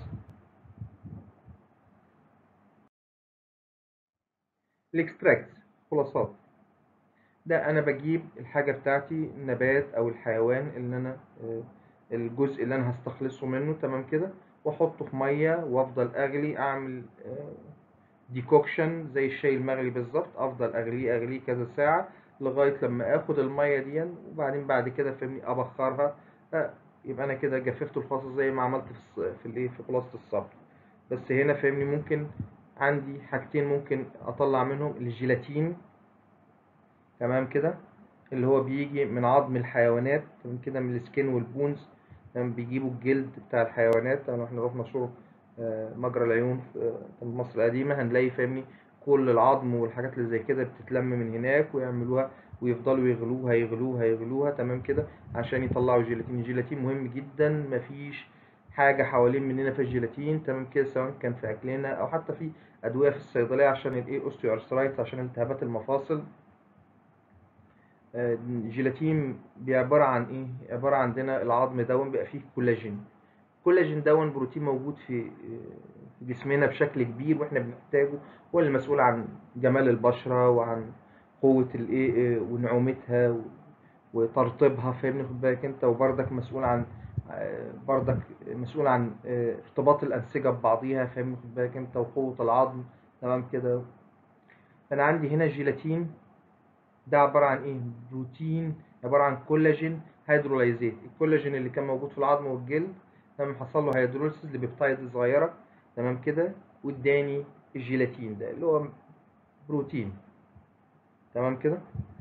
الاكستراكت خلاصات ده انا بجيب الحاجه بتاعتي النبات او الحيوان اللي انا الجزء اللي انا هستخلصه منه تمام كده واحطه في ميه وافضل اغلي اعمل ديكوكشن زي الشاي المغلي بالظبط افضل اغليه اغليه كذا ساعه لغايه لما اخد الميه دي وبعدين بعد كده فهمني ابخرها يبقى انا كده جففت الخلاصه زي ما عملت في في الايه في خلاصه الصبر بس هنا فهمني ممكن عندي حاجتين ممكن اطلع منهم الجيلاتين تمام كده اللي هو بيجي من عظم الحيوانات تمام كده من السكين والبونز لما بيجيبوا الجلد بتاع الحيوانات لما احنا رحنا نشوف مجرى العيون في مصر القديمة هنلاقي فاهمني كل العظم والحاجات اللي زي كده بتتلم من هناك ويعملوها ويفضلوا يغلوها يغلوها يغلوها تمام كده عشان يطلعوا جيلاتين الجيلاتين مهم جدا مفيش حاجة حوالين مننا في الجيلاتين تمام كده سواء كان في أكلنا أو حتى في أدوية في الصيدلية عشان الإيه أوستيو أرثرايتس عشان التهابات المفاصل الجيلاتين عبارة عن ايه عبارة عندنا العظم دون بيبقى فيه كولاجين الكولاجين دون بروتين موجود في جسمنا بشكل كبير واحنا بنحتاجه هو اللي مسؤول عن جمال البشرة وعن قوة الايه ونعومتها وترطيبها فاهمني خد بالك انت وبرضك مسؤول عن برضك مسؤول عن ارتباط الأنسجة ببعضيها فاهمني خد بالك انت وقوة العظم تمام كده فأنا عندي هنا جيلاتين ده عبارة عن ايه بروتين عبارة عن كولاجين هيدرولايزيت الكولاجين اللي كان موجود في العظم والجلد تمام حصل له هيدروليسيس لبيبتايد صغيرة تمام كده واداني الجيلاتين ده اللي هو بروتين تمام كده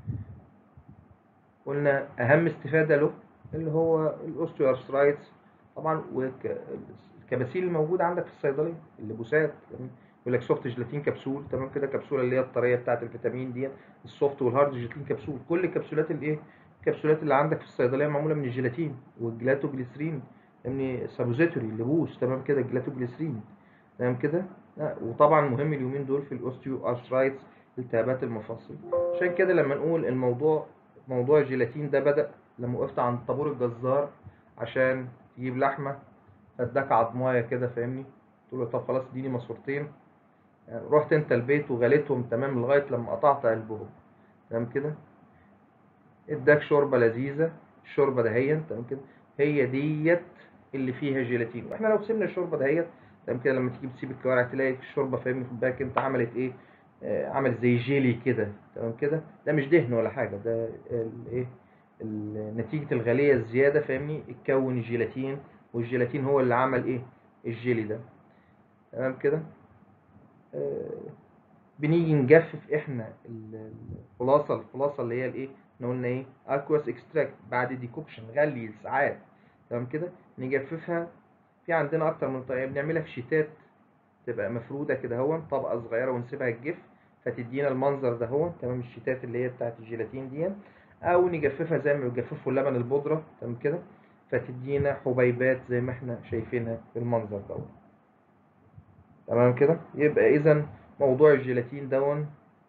قلنا اهم استفادة له اللي هو الاوستيو ارثرايتس طبعا والكباسيل الموجودة عندك في الصيدلية اللبوسات يقول لك سوفت جيلاتين كبسول تمام كده كبسوله اللي هي الطريه بتاعه الفيتامين دي السوفت والهارد جيلاتين كبسول كل الكبسولات الايه الكبسولات اللي عندك في الصيدليه معموله من الجيلاتين والجلاتوجليسرين يعني سابوزيتوري لبوس تمام كده الجلاتوجليسرين تمام كده وطبعا مهم اليومين دول في الاوستيو ارثرايتس التهابات المفاصل عشان كده لما نقول الموضوع موضوع الجيلاتين ده بدأ لما وقفت عند طابور الجزار عشان تجيب لحمة فاداك عضماية كده فاهمني تقول له طب خلاص اديني ماسورتين يعني رحت انت البيت وغليتهم تمام لغاية لما قطعت قلبهم تمام كده اداك شوربة لذيذة الشوربة دهيا تمام كده هي ديت اللي فيها جيلاتين واحنا لو سيبنا الشوربة دهيت تمام كده لما تيجي تسيب الكوارع تلاقي الشوربة فاهمني خد بالك انت عملت ايه آه عملت زي جيلي كده تمام كده ده مش دهن ولا حاجة ده الايه نتيجة الغلية الزيادة فاهمني اتكون الجيلاتين والجيلاتين هو اللي عمل ايه الجيلي ده تمام كده آه بنيجي نجفف احنا الخلاصة الخلاصة اللي هي الايه احنا قلنا ايه اكواس اكستراكت بعد ديكوبشن غلي ساعات تمام كده نجففها في عندنا اكتر من طريقة بنعملها في شيتات تبقى مفرودة كده اهو طبقة صغيرة ونسيبها تجف فتدينا المنظر ده هو تمام الشيتات اللي هي بتاعت الجيلاتين دي او نجففها زي ما بيجففوا اللبن البودرة تمام كده فتدينا حبيبات زي ما احنا شايفينها بالمنظر ده تمام كده يبقى اذا موضوع الجيلاتين دون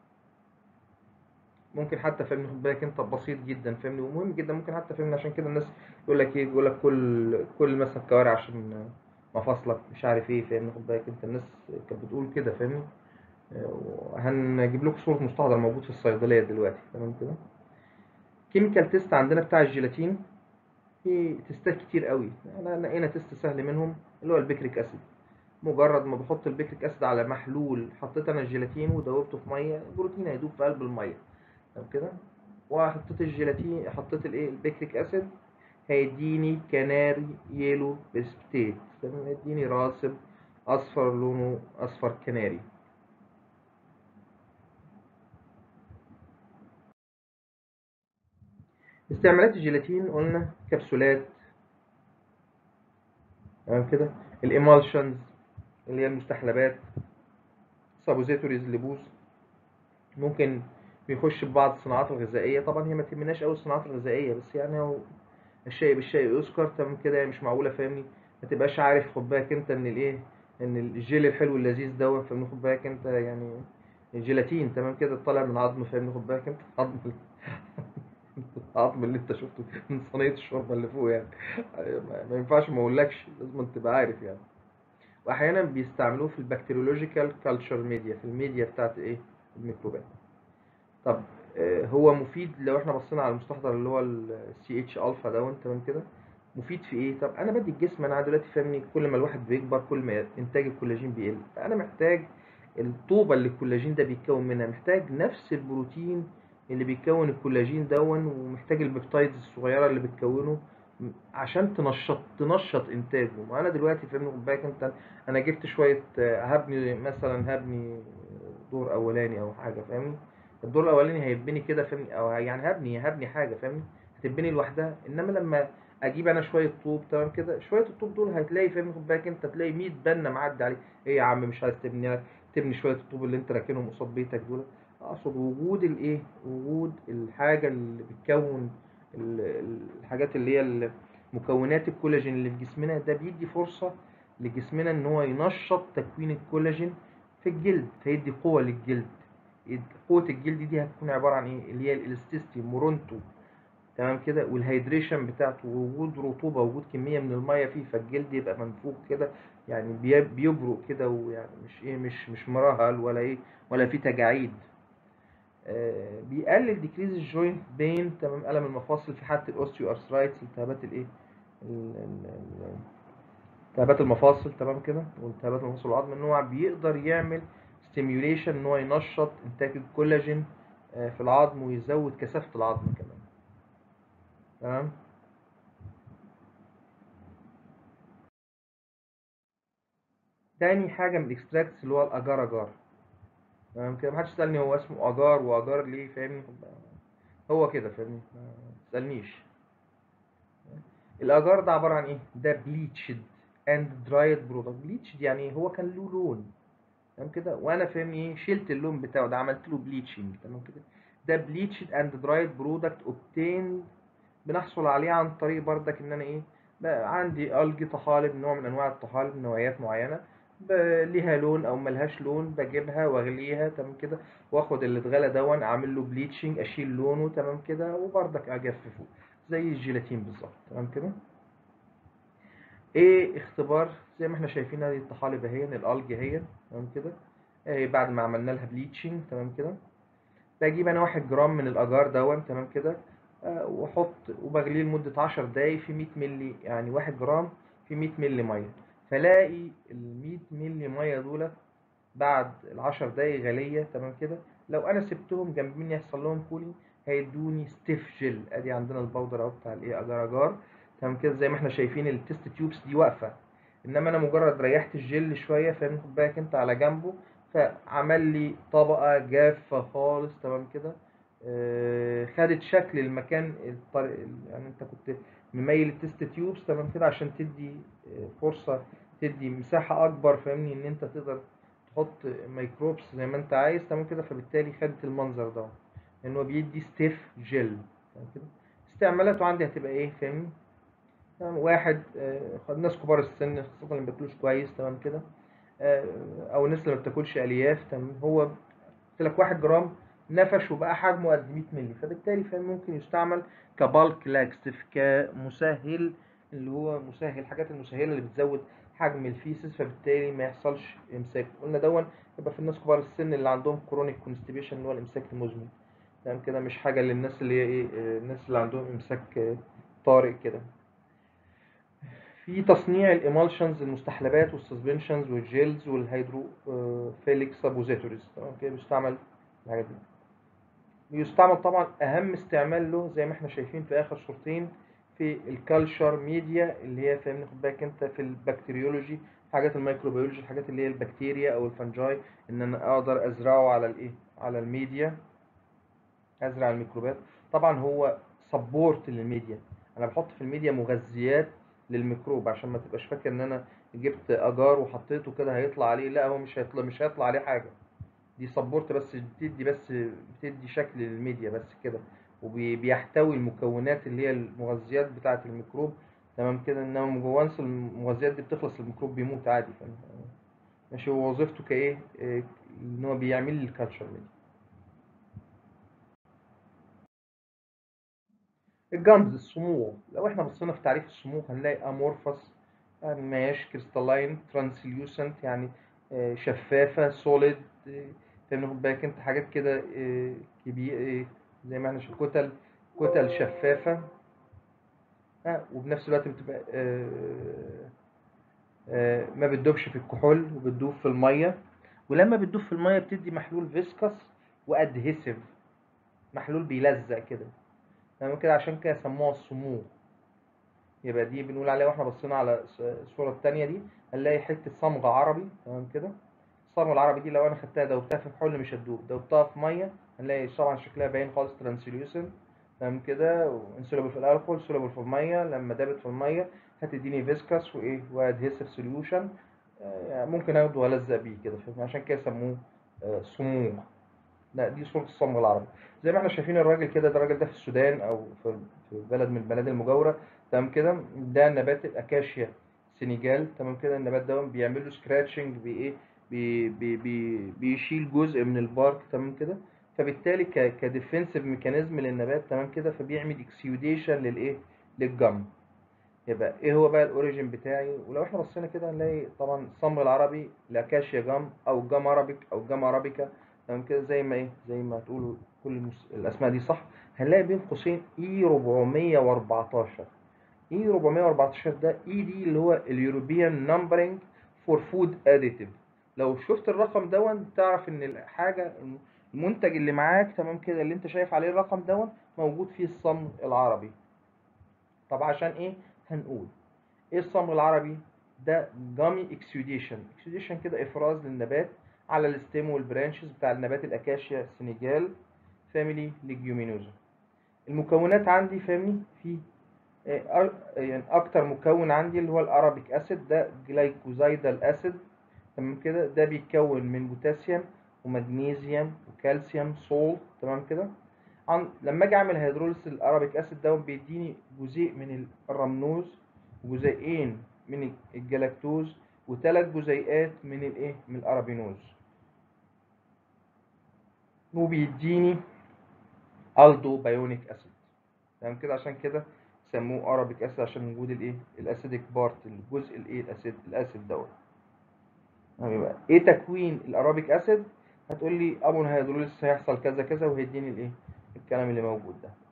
ممكن حتى فاهمني خد بالك انت بسيط جدا فاهمني ومهم جدا ممكن حتى فاهمني عشان كده الناس يقول لك ايه يقول لك كل كل مثلا كوارع عشان مفاصلك مش عارف ايه فاهمني خد بالك انت الناس كانت بتقول كده فاهمني هنجيب لكم صورة مستحضر موجود في الصيدلية دلوقتي تمام كده كيميكال تيست عندنا بتاع الجيلاتين في تيستات كتير قوي انا لقينا تيست سهل منهم اللي هو البيكريك اسيد مجرد ما بحط البيكريك اسيد على محلول حطيت انا الجيلاتين ودوبته في ميه البروتين هيدوب في قلب الميه تمام كده وحطيت الجيلاتين حطيت الايه البيكريك اسيد هيديني كناري يلو بسبتيت تمام هيديني راسب اصفر لونه اصفر كناري استعمالات الجيلاتين قلنا كبسولات تمام كده الايمالشنز اللي هي المستحلبات سابوزيتوريز لبوس ممكن بيخش في بعض الصناعات الغذائيه طبعا هي ما تهمناش قوي الصناعات الغذائيه بس يعني هو الشيء بالشيء يذكر تمام كده يعني مش معقوله فاهمني ما تبقاش عارف خد بالك انت ان الايه ان الجيل الحلو اللذيذ دوت فاهمني خد بالك انت يعني الجيلاتين تمام كده طالع من عظم فاهمني خد بالك انت عظم العظم اللي انت شفته من صينيه الشوربه اللي فوق يعني ما ينفعش ما اقولكش لازم تبقى عارف يعني واحيانا بيستعملوه في البكتيريولوجيكال كلتشر ميديا في الميديا بتاعت ايه الميكروبات طب هو مفيد لو احنا بصينا على المستحضر اللي هو السي اتش الفا ده تمام كده مفيد في ايه طب انا بدي الجسم انا دلوقتي فاهمني كل ما الواحد بيكبر كل ما انتاج الكولاجين بيقل فانا محتاج الطوبه اللي الكولاجين ده بيتكون منها محتاج نفس البروتين اللي بيكون الكولاجين دون ومحتاج البيبتايدز الصغيره اللي بتكونه عشان تنشط تنشط انتاجه وانا دلوقتي فاهمني خد بالك انت انا جبت شويه هبني مثلا هبني دور اولاني او حاجه فاهمني الدور الاولاني هيتبني كده فاهمني او يعني هبني هبني حاجه فاهمني هتتبني لوحدها انما لما اجيب انا شويه طوب تمام كده شويه الطوب دول هتلاقي فاهمني خد بالك انت تلاقي 100 بنا معدي عليك ايه يا عم مش عايز تبني تبني شويه الطوب اللي انت راكنهم قصاد بيتك دول اقصد وجود الايه وجود الحاجه اللي بتكون الحاجات اللي هي مكونات الكولاجين اللي في جسمنا ده بيدي فرصه لجسمنا ان هو ينشط تكوين الكولاجين في الجلد فيدي قوه للجلد قوه الجلد دي هتكون عباره عن ايه اللي هي الالاستيستي مورونتو تمام كده والهيدريشن بتاعته وجود رطوبه وجود كميه من الميه فيه فالجلد يبقى منفوخ كده يعني بيبرق كده ويعني مش ايه مش مش مرهل ولا ايه ولا في تجاعيد آه بيقلل ديكريز الجوينت بين تمام الم المفاصل في حاله الاوستيو ارثرايتس التهابات الايه التهابات المفاصل تمام كده والتهابات المفاصل والعظم ان هو بيقدر يعمل ستيميوليشن ان هو ينشط انتاج الكولاجين آه في العظم ويزود كثافه العظم كمان تمام تاني حاجه من الاكستراكتس اللي هو الاجار اجار تمام كده محدش يسالني هو اسمه اجار واجار ليه فاهمني هو كده فاهمني ما تسالنيش الاجار ده عباره عن ايه ده بليتشد اند درايد برودكت بليتشد يعني هو كان له لون تمام كده وانا فاهمني ايه شلت اللون بتاعه ده عملت له بليتشنج تمام كده ده بليتشد اند درايد برودكت اوبتيند بنحصل عليه عن طريق بردك ان انا ايه بقى عندي الجي طحالب نوع من انواع الطحالب نوعيات معينه ب... ليها لون او ملهاش لون بجيبها واغليها تمام كده واخد اللي اتغلى دون اعمل له بليتشنج اشيل لونه تمام كده وبرضك اجففه زي الجيلاتين بالظبط تمام كده ايه اختبار زي ما احنا شايفين هذه الطحالب اهي الالج اهي تمام كده ايه بعد ما عملنا لها بليتشنج تمام كده بجيب انا واحد جرام من الاجار دون تمام كده آه، واحط وبغليه لمده 10 دقايق في 100 مللي يعني واحد جرام في 100 مللي ميه فلاقي ال 100 مللي ميه دول بعد ال 10 دقايق غليه تمام كده لو انا سبتهم جنب مني يحصل لهم كولينج هيدوني ستيف جل ادي عندنا البودر اهو بتاع الايه اجار اجار تمام كده زي ما احنا شايفين التست تيوبس دي واقفه انما انا مجرد ريحت الجل شويه فاهم خد بالك انت على جنبه فعمل لي طبقه جافه خالص تمام كده آه، خدت شكل المكان الطريق يعني انت كنت مميل التست تيوبس تمام كده عشان تدي آه، فرصه تدي مساحه اكبر فاهمني ان انت تقدر تحط ميكروبس زي ما انت عايز تمام كده فبالتالي خدت المنظر ده لان هو بيدي ستيف جل تمام كده استعمالاته عندي هتبقى ايه فاهمني تمام واحد آه، ناس كبار السن خاصة اللي ما بياكلوش كويس تمام كده آه، او الناس اللي ما بتاكلش الياف تمام هو قلت لك واحد جرام نفش وبقى حجمه قد 100 مللي فبالتالي فاهم ممكن يستعمل كبالك لاكستيف كمسهل اللي هو مسهل الحاجات المسهله اللي بتزود حجم الفيسس فبالتالي ما يحصلش امساك قلنا دون يبقى في الناس كبار السن اللي عندهم كرونيك كونستيبيشن اللي هو الامساك المزمن تمام كده مش حاجه للناس اللي هي ايه آه، الناس اللي عندهم امساك آه، طارئ كده في تصنيع الإيمالشنز المستحلبات والسسبنشنز والجيلز والهيدروفيليك سابوزيتوريز تمام كده بيستعمل الحاجات دي بيستعمل طبعا أهم استعمال له زي ما احنا شايفين في آخر صورتين في الكالشر ميديا اللي هي فاهمني خد بالك انت في البكتيريولوجي حاجات الميكروبيولوجي الحاجات اللي هي البكتيريا او الفنجاي ان انا اقدر ازرعه على الايه على الميديا ازرع الميكروبات طبعا هو سبورت للميديا انا بحط في الميديا مغذيات للميكروب عشان ما تبقاش فاكر ان انا جبت اجار وحطيته كده هيطلع عليه لا هو مش هيطلع مش هيطلع عليه حاجه دي سبورت بس بتدي بس بتدي شكل للميديا بس كده وبيحتوي المكونات اللي هي المغذيات بتاعه الميكروب تمام كده انما وانس المغذيات دي بتخلص الميكروب بيموت عادي فاهم ماشي هو وظيفته كايه إيه، ان هو بيعمل لي الكالتشر ميديا الجامز الصموغ لو احنا بصينا في تعريف الصموغ هنلاقي امورفس يعني ماش كريستالاين ترانسليوسنت يعني آه، شفافة سوليد فاهم خد بالك انت حاجات كده كبيرة زي ما احنا شايفين كتل كتل شفافة آه، وبنفس الوقت بتبقى آه، آه، ما بتدوبش في الكحول وبتدوب في المية ولما بتدوب في المية بتدي محلول فيسكس وادهيسيف محلول بيلزق كده تمام كده عشان كده سموها الصموغ يبقى دي بنقول عليها واحنا بصينا على الص- الصورة التانية دي هنلاقي حتة صمغ عربي تمام كده الصمغ العربي دي لو انا خدتها دوبتها في كحول مش هتدوب دوبتها في مية هنلاقي طبعا شكلها باين خالص ترانسليوسن تمام كده وانسولابل في الالكول سولابل في المية لما دابت في المية هتديني فيسكس وايه وادهيسيف سوليوشن يعني ممكن اخده والزق بيه كده فاهم؟ عشان كده سموه آه، صموغ لا دي صورة الصمغ العربي زي ما احنا شايفين الراجل كده ده الراجل ده في السودان او في في بلد من البلاد المجاورة تمام كده ده نبات الاكاشيا سينيجال تمام كده النبات ده بيعمل له سكراتشنج بايه بي بي بي بيشيل جزء من البارك تمام كده فبالتالي ك كديفنسيف ميكانيزم للنبات تمام كده فبيعمل اكسيوديشن للايه للجم يبقى ايه هو بقى الاوريجين بتاعي ولو احنا بصينا كده هنلاقي طبعا الصمغ العربي الاكاشيا جام او جام عربيك او جام عربيكا تمام كده زي ما ايه زي ما تقولوا كل المس... الاسماء دي صح هنلاقي بين قوسين اي 414 اي 414 ده اي دي اللي هو اليوروبيان نمبرنج فور فود اديتيف لو شفت الرقم دون تعرف ان الحاجه المنتج اللي معاك تمام كده اللي انت شايف عليه الرقم دون موجود فيه الصمغ العربي طب عشان ايه هنقول ايه الصمغ العربي ده جامي اكسيوديشن اكسيوديشن كده افراز للنبات على الستيم والبرانشز بتاع النبات الاكاشيا سينيجال فاميلي ليجيومينوزا المكونات عندي فاهمني في آه، أر- يعني اكتر مكون عندي اللي هو الارابيك اسيد ده جلايكوزايدال اسيد تمام كده ده بيتكون من بوتاسيوم ومغنيسيوم وكالسيوم سولت تمام كده عن لما اجي اعمل هيدروليس الارابيك اسيد ده بيديني جزيء من الرمنوز وجزيئين من الجلاكتوز وثلاث جزيئات من الايه من الارابينوز وبيديني الدو بايونيك اسيد تمام كده عشان كده سموه ارابيك اسيد عشان وجود الايه الاسيديك بارت الجزء الايه الاسيد الاسيد دوت تمام يبقى ايه تكوين الارابيك اسيد هتقول لي امون هيدروليس هيحصل كذا كذا وهيديني الايه الكلام اللي موجود ده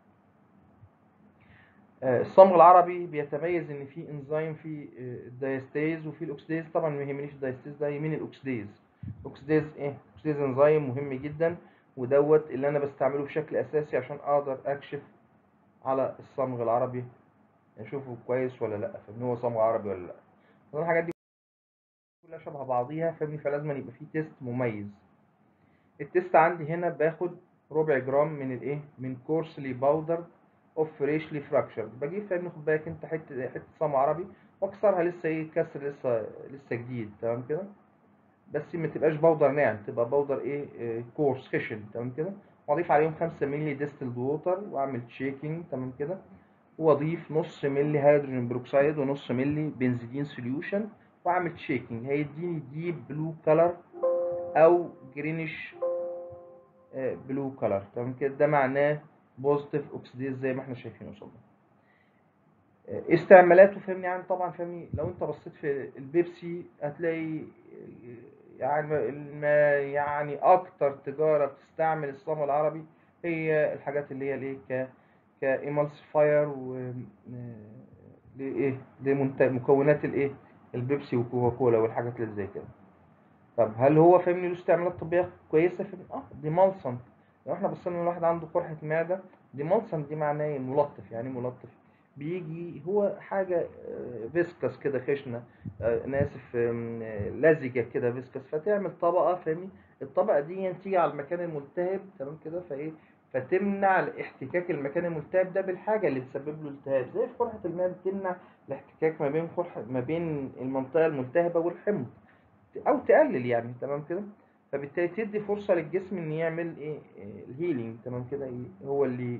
آه، الصمغ العربي بيتميز ان في انزيم في آه، الدايستيز وفي الاكسديز طبعا ما يهمنيش الدايستيز ده يهمني الاكسديز الاكسديز ايه الاكسديز انزيم مهم جدا ودوت اللي انا بستعمله بشكل اساسي عشان اقدر اكشف على الصمغ العربي اشوفه كويس ولا لا فان هو صمغ عربي ولا لا طبعا الحاجات دي كلها شبه بعضيها فاهمني فلازم يبقى في تيست مميز التيست عندي هنا باخد ربع جرام من الايه من كورسلي باودر اوف فريشلي فراكشر بجيب فاهمني خد بالك انت حته حته صمغ عربي واكسرها لسه ايه كسر لسه لسه جديد تمام كده بس ما تبقاش باودر ناعم تبقى باودر ايه, إيه كورس خشن تمام كده واضيف عليهم 5 مللي ديستلد ووتر واعمل تشيكينج تمام كده واضيف نص مللي هيدروجين بروكسيد ونص مللي بنزيدين سوليوشن واعمل تشيكينج هيديني ديب بلو كلر او جرينش بلو كلر تمام كده ده معناه بوزيتيف اوكسيديز زي ما احنا شايفين قصادنا استعمالاته فهمني يعني طبعا فهمني لو انت بصيت في البيبسي هتلاقي يعني ما يعني اكتر تجاره بتستعمل الصمغ العربي هي الحاجات اللي هي الايه ك كايمالسيفاير و لايه لمكونات الايه البيبسي وكوكا كولا والحاجات اللي زي كده طب هل هو فاهمني له استعمالات طبيه كويسه في اه دي مالسن لو احنا بصينا لواحد عنده قرحه معده دي مالسن دي معناه ايه ملطف يعني ملطف بيجي هو حاجه فيسكس كده خشنه انا اسف لزجه كده فيسكس فتعمل طبقه فاهمني الطبقه دي تيجي على المكان الملتهب تمام كده فايه فتمنع احتكاك المكان الملتهب ده بالحاجه اللي تسبب له التهاب زي في قرحه المعده بتمنع الاحتكاك ما بين قرحه ما بين المنطقه الملتهبه والحمض او تقلل يعني تمام كده فبالتالي تدي فرصه للجسم ان يعمل ايه الهيلينج تمام كده إيه هو اللي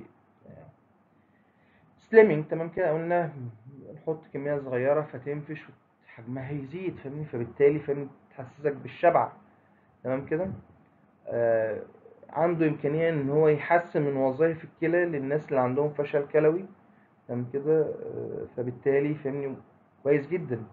سليمنج تمام كده قلنا نحط كميه صغيره فتنفش حجمها هيزيد فاهمني فبالتالي فاهمني تحسسك بالشبع تمام كده آه عنده امكانيه ان هو يحسن من وظائف الكلى للناس اللي عندهم فشل كلوي تمام كده آه فبالتالي فاهمني كويس جدا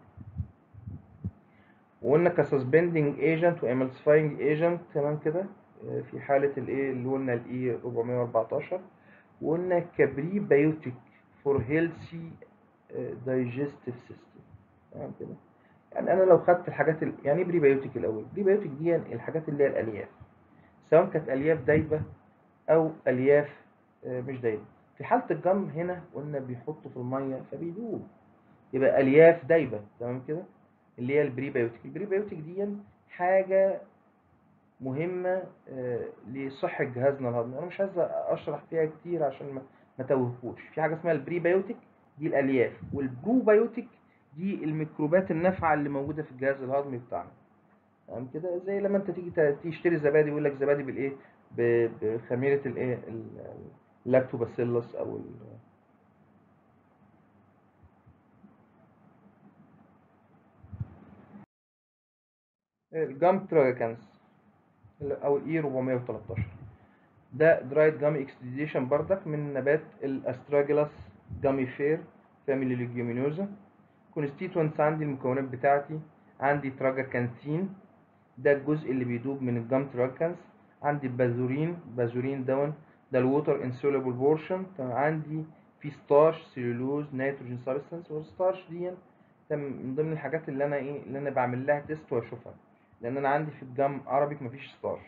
وقلنا كسسبندنج ايجنت واملسفاينج ايجنت تمام كده آه في حاله الايه اللي قلنا الاي 414 وقلنا كبري بايوتيك فور هيلثي دايجستيف سيستم تمام كده يعني انا لو خدت الحاجات ال... يعني بري بايوتيك الاول بري بايوتيك دي الحاجات اللي هي الالياف سواء كانت الياف دايبه او الياف مش دايبه في حاله الجم هنا قلنا بيحطوا في الميه فبيدوب يبقى الياف دايبه تمام كده اللي هي البري بايوتيك البري بايوتيك دي حاجه مهمه لصحه جهازنا الهضمي انا مش عايز اشرح فيها كتير عشان ما ما توهكوش في حاجه اسمها البري بايوتيك دي الالياف والبرو بايوتيك دي الميكروبات النافعه اللي موجوده في الجهاز الهضمي بتاعنا تمام كده زي لما انت تيجي تشتري زبادي يقول لك زبادي بالايه بخميره الايه اللاكتوباسيلس او ال الجام تراجانس او الاي 413 ده درايد جامي اكستديشن بردك من نبات الاستراجلاس جامي فير فاميلي ليجيومينوزا كونستيتوينتس عندي المكونات بتاعتي عندي تراجاكانثين ده الجزء اللي بيدوب من الجام تراجانس عندي بازورين بازورين دون ده الووتر انسوليبل بورشن عندي في ستارش سيلولوز نيتروجين سبستانس والستارش دي ده من ضمن الحاجات اللي انا ايه اللي انا بعمل لها تيست واشوفها لان انا عندي في الجام عربيك مفيش ستارش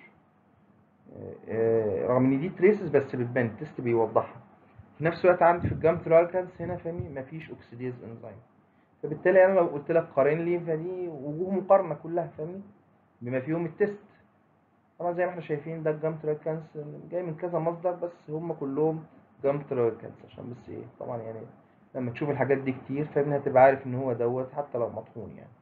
رغم ان دي تريسز بس بتبان التست بيوضحها في نفس الوقت عندي في الجام تراجانس هنا فاهمني مفيش اوكسيديز انزيم فبالتالي انا لو قلت لك قارن لي فدي وجوه مقارنه كلها فاهمني بما فيهم التست طبعا زي ما احنا شايفين ده الجام تراكنس جاي من كذا مصدر بس هم كلهم جام تراكنس عشان بس ايه طبعا يعني لما تشوف الحاجات دي كتير فاهمني هتبقى عارف ان هو دوت حتى لو مطحون يعني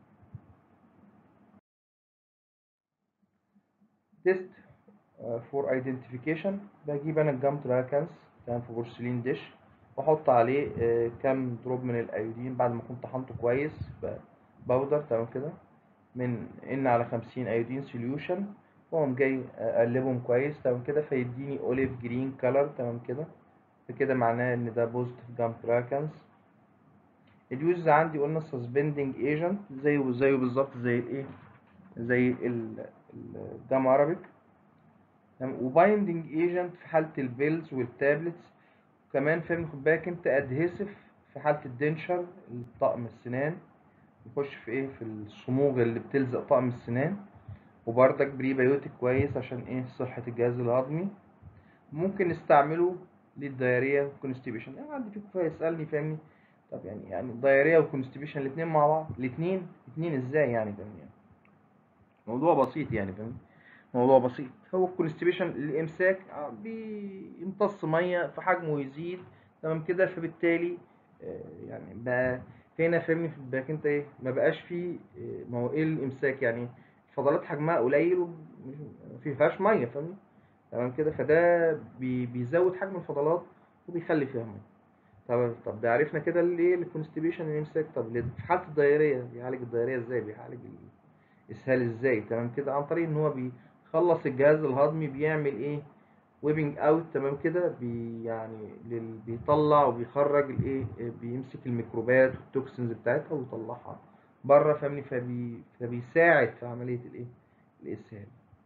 تيست فور ايدنتيفيكيشن بجيب انا الجام تراكنس تمام في بورسلين ديش واحط عليه كام دروب من الايودين بعد ما كنت طحنته كويس باودر تمام كده من ان على خمسين ايودين سوليوشن واقوم جاي اقلبهم كويس تمام كده فيديني اوليف جرين كلر تمام كده فكده معناه ان ده بوزيتيف جام تراكنز اليوز عندي قلنا سسبندنج ايجنت زيه زيه بالظبط زي الايه زي الجام عربيك وبايندنج ايجنت في حاله البيلز والتابلتس وكمان فاهم خد بالك انت ادهيسف في حاله الدنشر طقم السنان يخش في ايه في الصموغ اللي بتلزق طقم السنان وبرضك بريبيوتيك كويس عشان ايه صحة الجهاز الهضمي ممكن نستعمله للديارية والكونستيبيشن يعني عندي فيكم يسألني فاهمني طب يعني يعني الديارية والكونستيبيشن الاتنين مع بعض الاتنين اتنين ازاي يعني فاهمني يعني موضوع بسيط يعني فاهمني موضوع بسيط هو الكونستيبيشن الامساك بيمتص ميه فحجمه يزيد تمام كده فبالتالي يعني بقى هنا فاهمني في بالك انت ايه ما بقاش فيه ما هو ايه الامساك يعني الفضلات حجمها قليل وما فيهاش ميه فاهمني تمام كده فده بي بيزود حجم الفضلات وبيخلي فيها ميه طب طب ده عرفنا كده الايه الكونستيبيشن الامساك طب في حاله الدايريه بيعالج الدايريه ازاي بيعالج الاسهال ازاي تمام كده عن طريق ان هو بيخلص الجهاز الهضمي بيعمل ايه ويبنج اوت تمام كده بي يعني لل... بيطلع وبيخرج الايه بيمسك الميكروبات والتوكسينز بتاعتها ويطلعها بره فاهمني فبي... فبيساعد في عمليه الايه الاسهال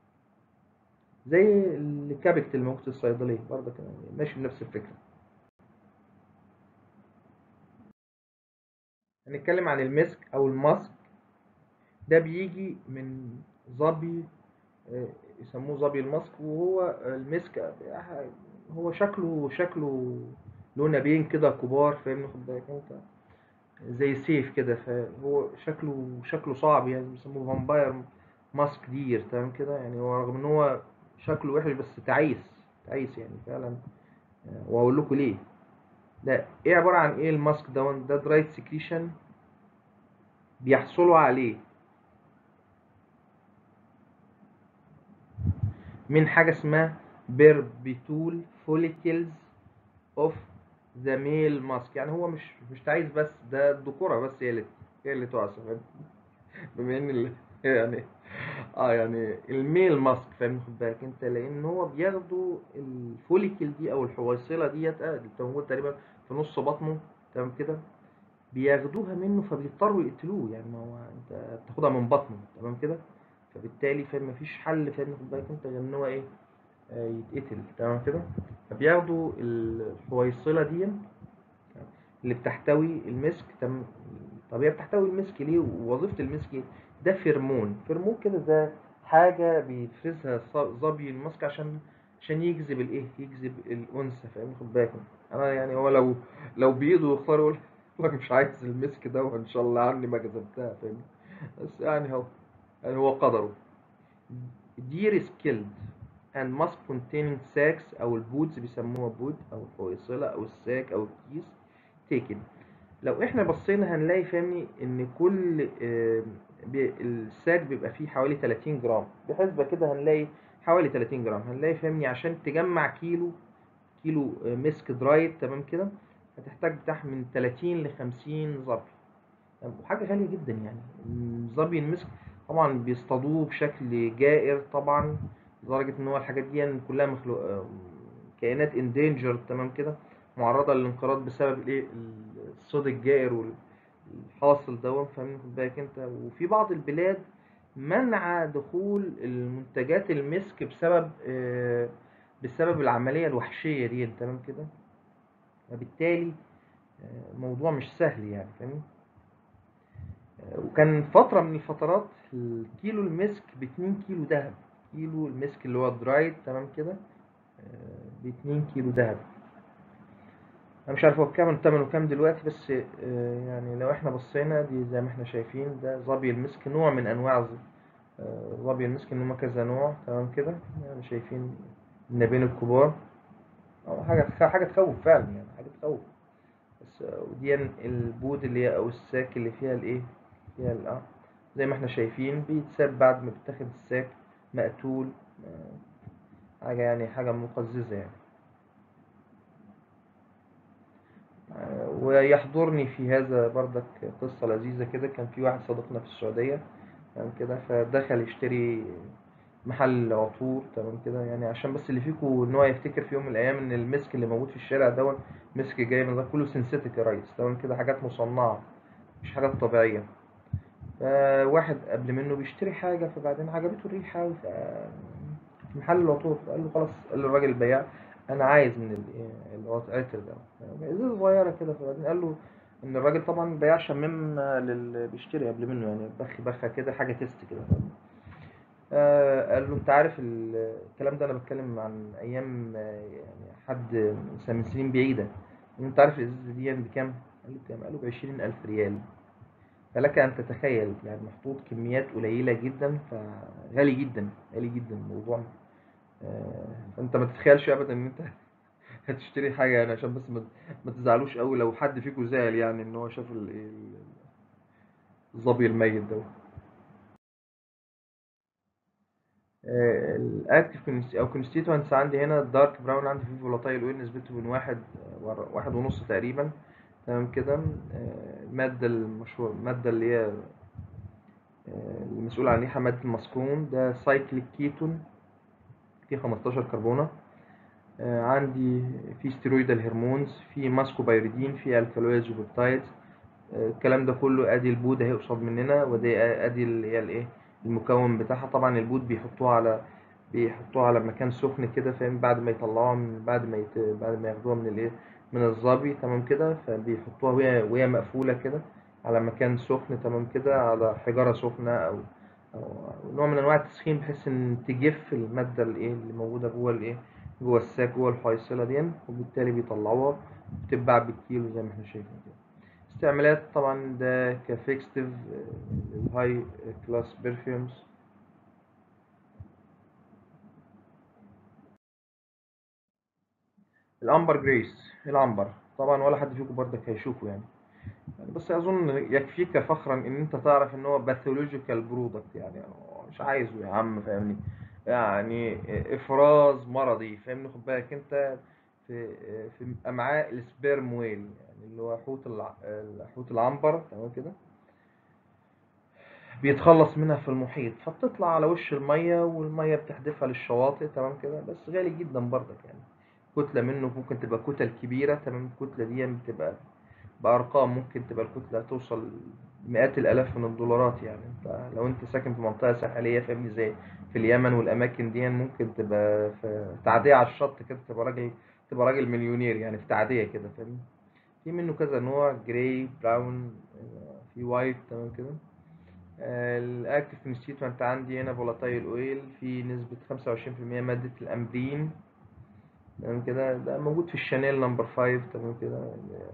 زي الكابكت اللي موجود في الصيدليه برضه كان ماشي بنفس الفكره هنتكلم عن المسك او الماسك ده بيجي من ظبي يسموه ظبي الماسك وهو المسك هو شكله شكله له نابين كده كبار فاهمني خد بالك انت زي سيف كده فهو شكله شكله صعب يعني بيسموه فامباير ماسك دير تمام كده يعني هو رغم ان هو شكله وحش بس تعيس تعيس يعني فعلا واقول لكم ليه ده ايه عباره عن ايه الماسك ده ده درايت سكريشن بيحصلوا عليه من حاجة اسمها بيربيتول فوليكلز اوف ذا ميل ماسك يعني هو مش مش تعيس بس ده الذكورة بس هي اللي هي اللي تعصى بما ان ال... يعني اه يعني الميل ماسك فاهم خد بالك انت لان هو بياخدوا الفوليكل دي او الحويصلة ديت اللي موجودة تقريبا في نص بطنه تمام كده بياخدوها منه فبيضطروا يقتلوه يعني ما هو انت بتاخدها من بطنه تمام كده فبالتالي فاهم مفيش حل فاهم خد بالك انت غير ان هو ايه آه يتقتل تمام كده فبياخدوا الحويصله دي اللي بتحتوي المسك تم طب هي بتحتوي المسك ليه ووظيفه المسك ايه ده فيرمون فيرمون كده ده حاجه بيفرزها ظبي المسك عشان عشان يجذب الايه يجذب الانثى فاهم خد بالك انا يعني هو لو لو بايده يختار يقول لك مش عايز المسك ده وان شاء الله عني ما جذبتها فاهم بس يعني هو يعني هو قدره deer is killed and must containing sacks أو البودز بيسموها بود أو الحويصلة أو الساك أو الكيس taken لو احنا بصينا هنلاقي فاهمني ان كل الساك بيبقى فيه حوالي 30 جرام بحسبة كده هنلاقي حوالي 30 جرام هنلاقي فاهمني عشان تجمع كيلو كيلو مسك درايد تمام كده هتحتاج بتاع من 30 ل 50 ظبي وحاجة غالية جدا يعني ظبي المسك طبعا بيصطادوه بشكل جائر طبعا لدرجة ان هو الحاجات دي كلها مخلوق كائنات اندينجر تمام كده معرضة للانقراض بسبب الايه الصيد الجائر والحاصل ده فاهم خد بالك انت وفي بعض البلاد منع دخول المنتجات المسك بسبب بسبب العملية الوحشية دي تمام كده فبالتالي الموضوع مش سهل يعني فاهم وكان فترة من الفترات الكيلو المسك باتنين كيلو دهب كيلو المسك اللي هو درايد تمام كده باتنين كيلو دهب انا مش عارف هو كام ثمنه كام دلوقتي بس يعني لو احنا بصينا دي زي ما احنا شايفين ده ظبي المسك نوع من انواع ظبي المسك ان هما كذا نوع تمام كده يعني شايفين النابين الكبار او حاجه حاجه تخوف فعلا يعني حاجه تخوف بس ودي البود اللي هي او الساك اللي فيها الايه فيها ال زي ما احنا شايفين بيتساب بعد ما بتاخد الساك مقتول حاجة يعني حاجة مقززة يعني ويحضرني في هذا بردك قصة لذيذة كده كان في واحد صديقنا في السعودية تمام كده فدخل يشتري محل عطور تمام كده يعني عشان بس اللي فيكم ان هو يفتكر في يوم من الايام ان المسك اللي موجود في الشارع دوت مسك جاي من ده كله سينثيتك يا ريس تمام كده حاجات مصنعة مش حاجات طبيعية فواحد قبل منه بيشتري حاجة فبعدين عجبته الريحة أوي ف في محل العطور فقال له خلاص قال له الراجل البياع أنا عايز من ال- اللي هو العطر ده ازازة صغيرة كده فبعدين قال له إن الراجل طبعا البياع شمم للي بيشتري قبل منه يعني بخ بخة كده حاجة تيست كده فاهم؟ آه قال له أنت عارف ال- الكلام ده أنا بتكلم عن أيام آه، يعني حد من سنين بعيدة قال له أنت عارف الإزازة دي بكام؟ قال له بكام؟ قال له بعشرين ألف ريال فلك أن تتخيل يعني محطوط كميات قليلة جدا فغالي جدا غالي جدا الموضوع آه، فأنت ما تتخيلش أبدا إن أنت هتشتري حاجة يعني عشان بس ما ما تزعلوش قوي لو حد فيكم زعل يعني إن هو شاف ال- ال- الظبي الميت ده الاكتف او كونستيتوانتس عندي هنا الدارك براون عندي فيه فولاتايل اويل نسبته من واحد ور- واحد ونص تقريبا تمام كده آه، المادة المشهورة المادة اللي هي آه، المسؤول عن ريحة مادة الماسكون ده سايكليك كيتون فيه 15 كربونة آه، عندي في ستيرويدال هرمونز في ماسكوبايريدين في الكالويدز وبيبتايدز آه، الكلام ده كله ادي البود اهي قصاد مننا ودي ادي اللي هي الايه المكون بتاعها طبعا البود بيحطوه على بيحطوها على مكان سخن كده فاهم بعد ما يطلعوها من بعد ما يت... بعد ما ياخدوها من الايه من الظبي تمام كده فبيحطوها وهي وهي مقفولة كده على مكان سخن تمام كده على حجارة سخنة أو أو أو نوع من أنواع التسخين بحيث إن تجف المادة الإيه اللي موجودة جوه الإيه جوه الساك جوه الحويصلة دي وبالتالي بيطلعوها بتتباع بالكيلو زي ما احنا شايفين كده استعمالات طبعا ده كفيكستيف الهاي كلاس برفيومز الامبر جريس العنبر طبعا ولا حد فيكم برضك هيشوفه يعني يعني بس اظن يكفيك فخرا ان انت تعرف ان هو باثولوجيكال برودكت يعني أنا مش عايزه يا عم فاهمني يعني افراز مرضي فاهمني خد بالك انت في في امعاء السبيرم ويل يعني اللي هو حوت الع... حوت العنبر تمام كده بيتخلص منها في المحيط فبتطلع على وش المية والمية بتحدفها للشواطئ تمام كده بس غالي جدا برضك يعني كتلة منه ممكن تبقى كتل كبيرة تمام الكتلة دي بتبقى بأرقام ممكن تبقى الكتلة توصل مئات الآلاف من الدولارات يعني انت لو انت ساكن في منطقة ساحلية فاهمني زي في اليمن والأماكن دي ممكن تبقى في تعدية على الشط كده تبقى راجل تبقى راجل مليونير يعني في تعدية كده فاهمني في منه كذا نوع جراي براون في وايت تمام كده الاكتف انستيتوانت عندي هنا فولاتايل اويل في نسبة 25% مادة الأمبرين تمام كده ده موجود في الشانيل نمبر 5 تمام كده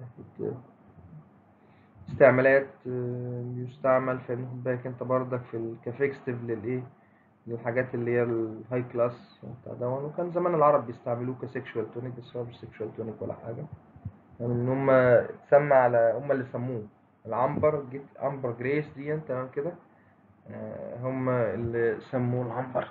استعمالات آه، يستعمل في خد بالك انت برضك في الكافيكستيف للايه للحاجات اللي هي الهاي كلاس بتاع ده وكان زمان العرب بيستعملوه كسيكشوال تونيك بس هو مش سيكشوال تونيك ولا حاجة يعني ان هم اتسمى على هم اللي سموه العنبر جيت عنبر جريس دي تمام كده آه، هم اللي سموه العنبر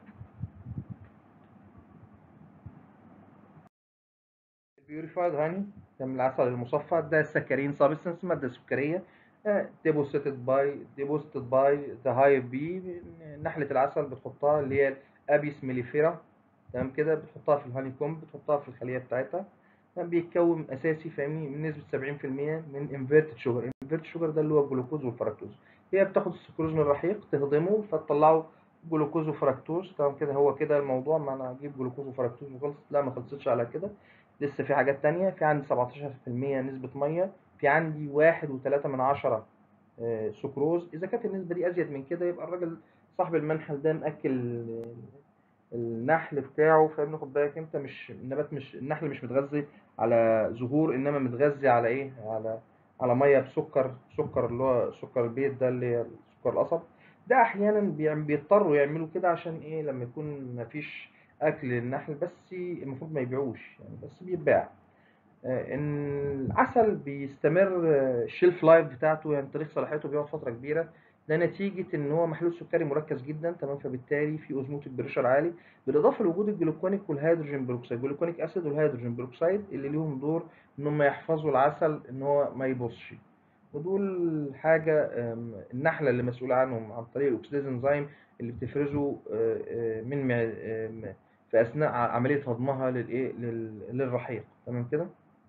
البيوريفايد هاني ده من العسل المصفى ده سكرين سابستنس مادة سكرية ديبوزيتد باي ديبوزيتد باي ذا هاي بي نحلة العسل بتحطها اللي هي الابيس ميليفيرا تمام كده بتحطها في الهاني كومب بتحطها في الخلية بتاعتها كان بيتكون اساسي فاهمني من نسبة 70% من انفيرتد شوجر انفيرتد شوجر ده اللي هو الجلوكوز والفركتوز هي بتاخد السكروز من الرحيق تهضمه فتطلعه جلوكوز وفركتوز تمام كده هو كده الموضوع ما انا اجيب جلوكوز وفركتوز وخلصت لا ما خلصتش على كده لسه في حاجات تانية في عندي 17% نسبة مية في عندي واحد وتلاتة من عشرة آه، سكروز إذا كانت النسبة دي أزيد من كده يبقى الراجل صاحب المنحل ده مأكل ال- النحل بتاعه فاهمني خد بالك أنت مش النبات مش النحل مش متغذي على زهور إنما متغذي على إيه؟ على على مية بسكر سكر اللي هو سكر البيت ده اللي هي سكر القصب ده أحيانا بيعم- بيضطروا يعملوا كده عشان إيه لما يكون مفيش اكل للنحل بس المفروض ما يبيعوش يعني بس بيتباع آه، ان العسل بيستمر الشيلف لايف بتاعته يعني تاريخ صلاحيته بيقعد فتره كبيره ده نتيجة إن هو محلول سكري مركز جدا تمام فبالتالي في اوزموتيك بريشر عالي بالإضافة لوجود الجلوكونيك والهيدروجين بيروكسيد الجلوكونيك أسيد والهيدروجين بيروكسيد اللي ليهم دور إن هم يحفظوا العسل إن هو ما يبصش ودول حاجة آم، النحلة اللي مسؤولة عنهم عن طريق الأكسيديز انزيم اللي بتفرزه آه، آه، من مع- آم، في أثناء ع- عملية هضمها للإيه لل- للرحيق تمام كده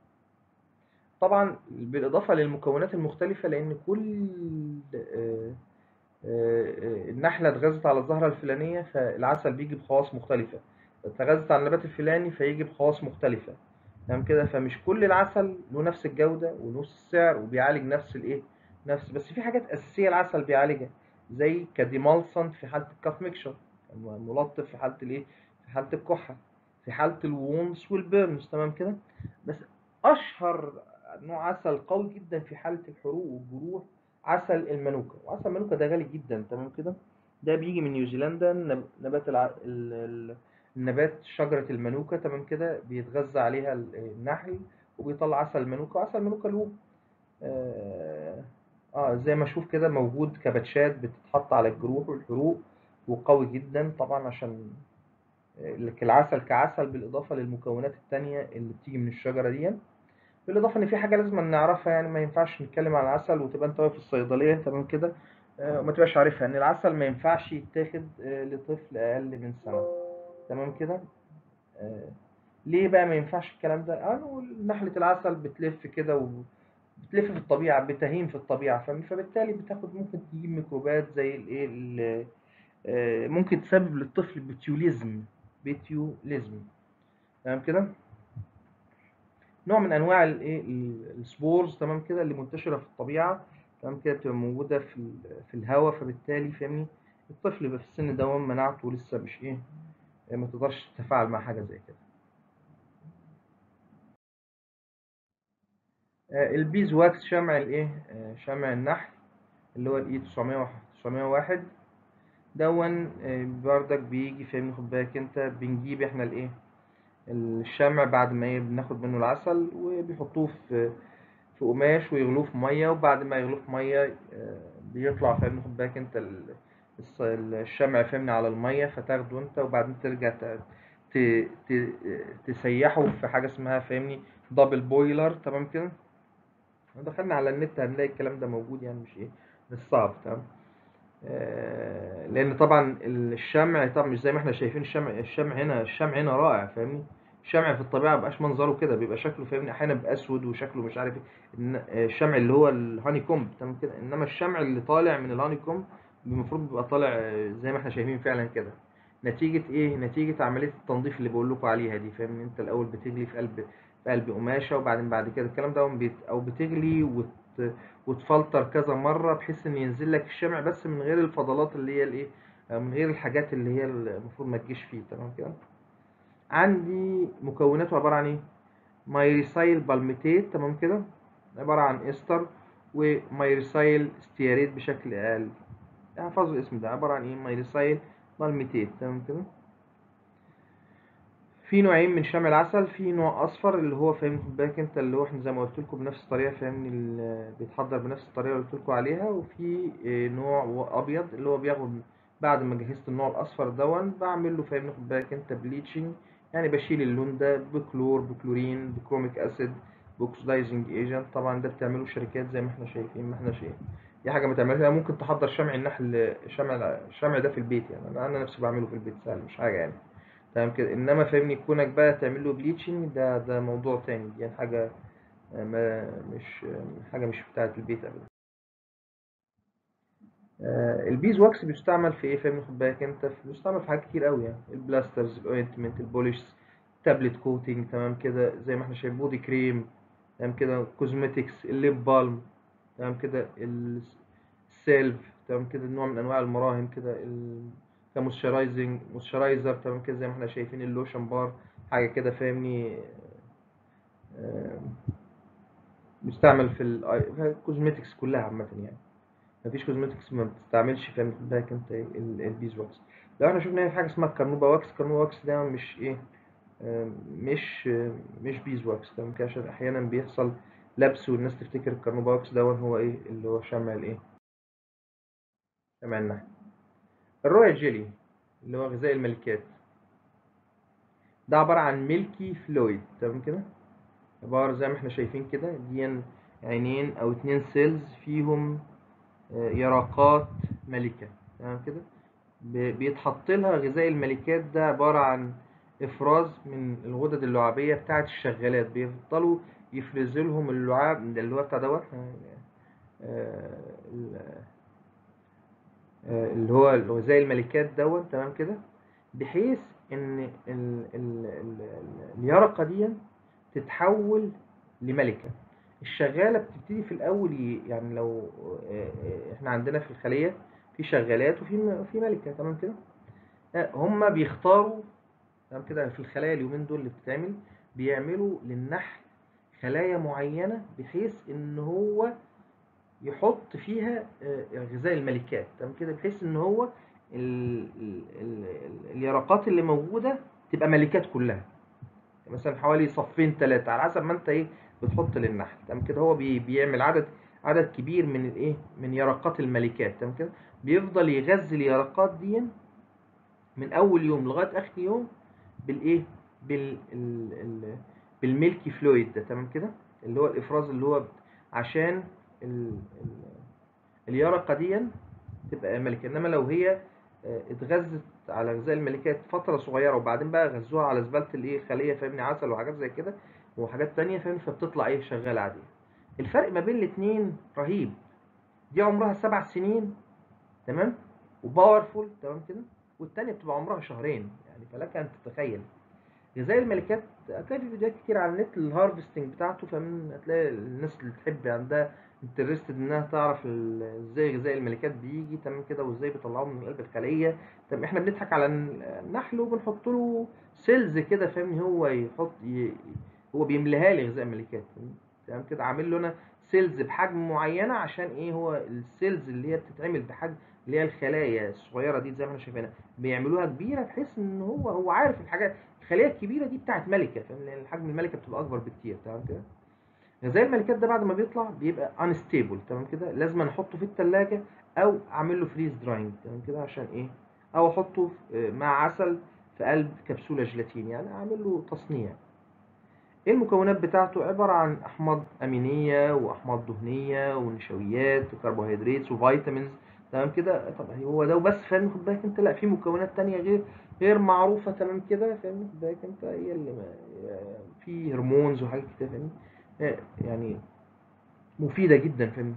طبعا بالإضافة للمكونات المختلفة لأن كل آه، آه، النحلة اتغذت على الزهرة الفلانية فالعسل بيجي بخواص مختلفة اتغذت على النبات الفلاني فيجي بخواص مختلفة تمام كده فمش كل العسل له نفس الجودة ونفس السعر وبيعالج نفس الايه نفس بس في حاجات أساسية العسل بيعالجها زي كديمالسنت في حالة الكاف ميكشر ملطف في حالة الايه في حالة الكحة في حالة الوونس والبيرنز تمام كده بس أشهر نوع عسل قوي جدا في حالة الحروق والجروح عسل المانوكا وعسل المانوكا ده غالي جدا تمام كده ده بيجي من نيوزيلندا نب- نبات الع... ال... ال... النبات شجرة المانوكا تمام كده بيتغذى عليها ال- النحل وبيطلع عسل المانوكا وعسل المانوكا له آه... اه زي ما اشوف كده موجود كباتشات بتتحط على الجروح والحروق وقوي جدا طبعا عشان لك العسل كعسل بالإضافة للمكونات التانية اللي بتيجي من الشجرة دي بالإضافة إن في حاجة لازم نعرفها يعني ما ينفعش نتكلم عن العسل وتبقى أنت واقف في الصيدلية تمام كده آه، وما تبقاش عارفها إن العسل ما ينفعش يتاخد آه، لطفل أقل من سنة تمام كده آه، ليه بقى ما ينفعش الكلام ده؟ قالوا نحلة العسل بتلف كده وبتلف في الطبيعة بتهيم في الطبيعة فم- فبالتالي بتاخد ممكن تجيب ميكروبات زي الايه ال- آه، ممكن تسبب للطفل بتيوليزم بتيوليزم تمام كده نوع من انواع الايه ال- السبورز تمام كده اللي منتشره في الطبيعه تمام كده بتبقى موجوده في ال- في الهواء فبالتالي فاهمني الطفل بيبقى في السن ده مناعته لسه مش ايه ما تقدرش تتفاعل مع حاجه زي كده آه، البيز واكس شمع الايه آه، شمع النحل اللي هو الاي 901 دون آه، بردك بيجي فاهمني خد بالك انت بنجيب احنا الايه الشمع بعد ما ايه بناخد منه العسل وبيحطوه في في قماش ويغلوه في ميه وبعد ما يغلوه في ميه آه، بيطلع فاهمني خد بالك انت ال- الص- الشمع فاهمني على الميه فتاخده انت وبعدين ترجع ت- ت- ت- تسيحه في حاجه اسمها فاهمني دبل بويلر تمام كده لو دخلنا على النت هنلاقي الكلام ده موجود يعني مش ايه مش صعب تمام آه، لان طبعا الشمع طبعا مش زي ما احنا شايفين الشمع الشمع هنا الشمع هنا رائع فاهمني الشمع في الطبيعه مبقاش منظره كده بيبقى شكله فاهمني احيانا بيبقى اسود وشكله مش عارف ايه إن- آه، الشمع اللي هو الهاني كومب تمام كده انما الشمع اللي طالع من الهاني كومب المفروض بيبقى طالع آه، زي ما احنا شايفين فعلا كده نتيجة ايه نتيجة عملية التنظيف اللي بقول لكم عليها دي فاهم انت الاول بتغلي في قلب في قلب قماشة وبعدين بعد كده الكلام ده بيت او بتغلي وت وتفلتر كذا مرة بحيث ان ينزل لك الشمع بس من غير الفضلات اللي هي الايه آه، من غير الحاجات اللي هي المفروض ما تجيش فيه تمام كده عندي مكوناته عبارة عن ايه مايريسايل بالميتيت تمام كده عبارة عن استر ومايريسايل ستياريت بشكل اقل احفظوا الاسم ده عبارة عن ايه مايريسايل بالميتيت تمام كده في نوعين من شمع العسل في نوع اصفر اللي هو فاهم خد بالك انت اللي هو احنا زي ما قلت لكم بنفس الطريقه فاهمني ال- بيتحضر بنفس الطريقه اللي قلت لكم عليها وفي اه، نوع و- ابيض اللي هو بياخد بعد ما جهزت النوع الاصفر دون بعمل له فاهمني خد بالك انت بليتشنج يعني بشيل اللون ده بكلور بكلورين بكروميك اسيد باكسدايزنج ايجنت طبعا ده بتعمله شركات زي ما احنا شايفين ما احنا شايفين دي حاجه ما تعملها ممكن تحضر شمع النحل شمع الشمع ده في البيت يعني انا انا نفسي بعمله في البيت سهل مش حاجه يعني تمام كده انما فاهمني كونك بقى تعمل له بليتشنج ده ده موضوع تاني دي يعني حاجه آه، ما مش آه، حاجه مش بتاعه البيت ابدا آه، البيز واكس بيستعمل في ايه فاهمني خد بالك انت في- بيستعمل في حاجات كتير قوي يعني البلاسترز الاوينتمنت البوليش تابلت كوتنج تمام كده زي ما احنا شايفين بودي كريم تمام كده كوزمتكس الليب بالم تمام كده ال- السيلف تمام كده نوع من انواع المراهم كده ال- كمويسترايزنج مويسترايزر تمام كده زي ما احنا شايفين اللوشن بار حاجه كده فاهمني آه، بيستعمل في الكوزمتكس كلها عامه يعني مفيش كوزمتكس ما بتستعملش فاهم خد بالك انت ايه ال- البيز واكس لو احنا شفنا هنا حاجه اسمها كارنوبا واكس كارنوبا واكس ده مش ايه آه، مش آه، مش بيز واكس تمام كده عشان احيانا بيحصل لبس والناس تفتكر الكارنوبا واكس ده هو ايه اللي هو شمع الايه تمام النحل الرويال جيلي اللي هو غذاء الملكات ده عبارة عن ميلكي فلويد تمام كده عبارة زي ما احنا شايفين كده دي عينين او اتنين سيلز فيهم آه، يرقات ملكة تمام كده ب- بيتحط لها غذاء الملكات ده عبارة عن افراز من الغدد اللعابية بتاعة الشغالات بيفضلوا يفرزوا لهم اللعاب اللي هو بتاع دوت آه، ال- آه، اللي هو غذاء الملكات دوت تمام كده بحيث ان ال ال ال ال اليرقة دي تتحول لملكة الشغالة بتبتدي في الأول ي- يعني لو آه، آه، احنا عندنا في الخلية في شغالات وفي م- في ملكة تمام كده آه، هما بيختاروا تمام كده في الخلايا اليومين دول اللي بتتعمل بيعملوا للنحل خلايا معينة بحيث ان هو يحط فيها آه، غذاء الملكات تمام كده بحيث ان هو ال- ال- ال- ال- اليرقات اللي موجودة تبقى ملكات كلها مثلا حوالي صفين ثلاثة على حسب ما انت ايه بتحط للنحل تمام كده هو بي بيعمل عدد عدد كبير من الايه من يرقات الملكات تمام كده بيفضل يغذي اليرقات دي من اول يوم لغايه اخر يوم بالايه بال ال ال بالميلكي فلويد ده تمام كده اللي هو الافراز اللي هو عشان ال ال اليرقه دي تبقى ملكه انما لو هي آه، اتغذت على غذاء الملكات فتره صغيره وبعدين بقى غذوها على زباله الايه الخليه فاهمني عسل وحاجات زي كده وحاجات تانية فاهمني فبتطلع ايه شغاله عاديه الفرق ما بين الاتنين رهيب دي عمرها سبع سنين تمام وباورفول تمام كده والتانية بتبقى عمرها شهرين يعني فلك ان تتخيل غذاء الملكات هتلاقي في فيديوهات كتير على النت الهارفستنج بتاعته فمن هتلاقي الناس اللي تحب عندها انترستد انها تعرف ال- ازاي غذاء الملكات بيجي تمام كده وازاي بيطلعوه من قلب الخليه طب احنا بنضحك على النحل وبنحط له سيلز كده فاهمني هو يحط ي... هو بيملاها لي غذاء الملكات فاهمني؟ تمام كده عامل له انا سيلز بحجم معينه عشان ايه هو السيلز اللي هي بتتعمل بحجم اللي هي الخلايا الصغيره دي زي ما احنا شايفينها بيعملوها كبيره بحيث ان هو هو عارف الحاجات الخليه الكبيره دي بتاعت ملكه فاهم لان حجم الملكه بتبقى اكبر بكتير تمام كده غذاء الملكات ده بعد ما بيطلع بيبقى انستيبل تمام كده لازم أنا احطه في التلاجة او اعمل له فريز دراينج تمام كده عشان ايه او احطه في- آه، مع عسل في قلب كبسوله جيلاتين يعني اعمل له تصنيع ايه المكونات بتاعته عباره عن احماض امينيه واحماض دهنيه ونشويات وكربوهيدرات وفيتامينز تمام كده طب هو ده وبس فاهم خد بالك انت لا في مكونات تانية غير غير معروفه تمام كده فاهم خد بالك انت هي اللي ما- في هرمونز وحاجات كده فاهمني آه، يعني مفيده جدا فاهمني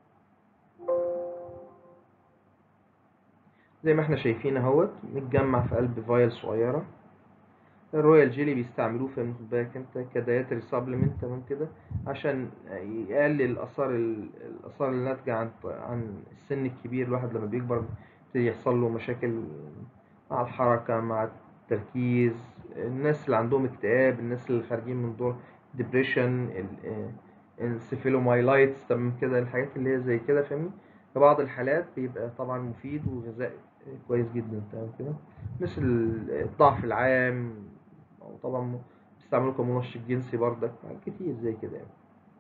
زي ما احنا شايفين اهوت متجمع في قلب فايل صغيره الرويال جيلي بيستعملوه في خد بالك انت كدايتري سبلمنت تمام كده عشان يقلل الاثار ال- الاثار اللي ناتجه عن عن السن الكبير الواحد لما بيكبر بيبتدي يحصل له مشاكل مع الحركه مع التركيز الناس اللي عندهم اكتئاب الناس اللي خارجين من دور ديبريشن السيفيلومايلايتس تمام كده الحاجات اللي هي زي كده فاهمني في بعض الحالات بيبقى طبعا مفيد وغذاء كويس جدا تمام كده مثل الضعف العام او طبعا بيستعملوه كمنشط جنسي بردك حاجات كتير زي كده يعني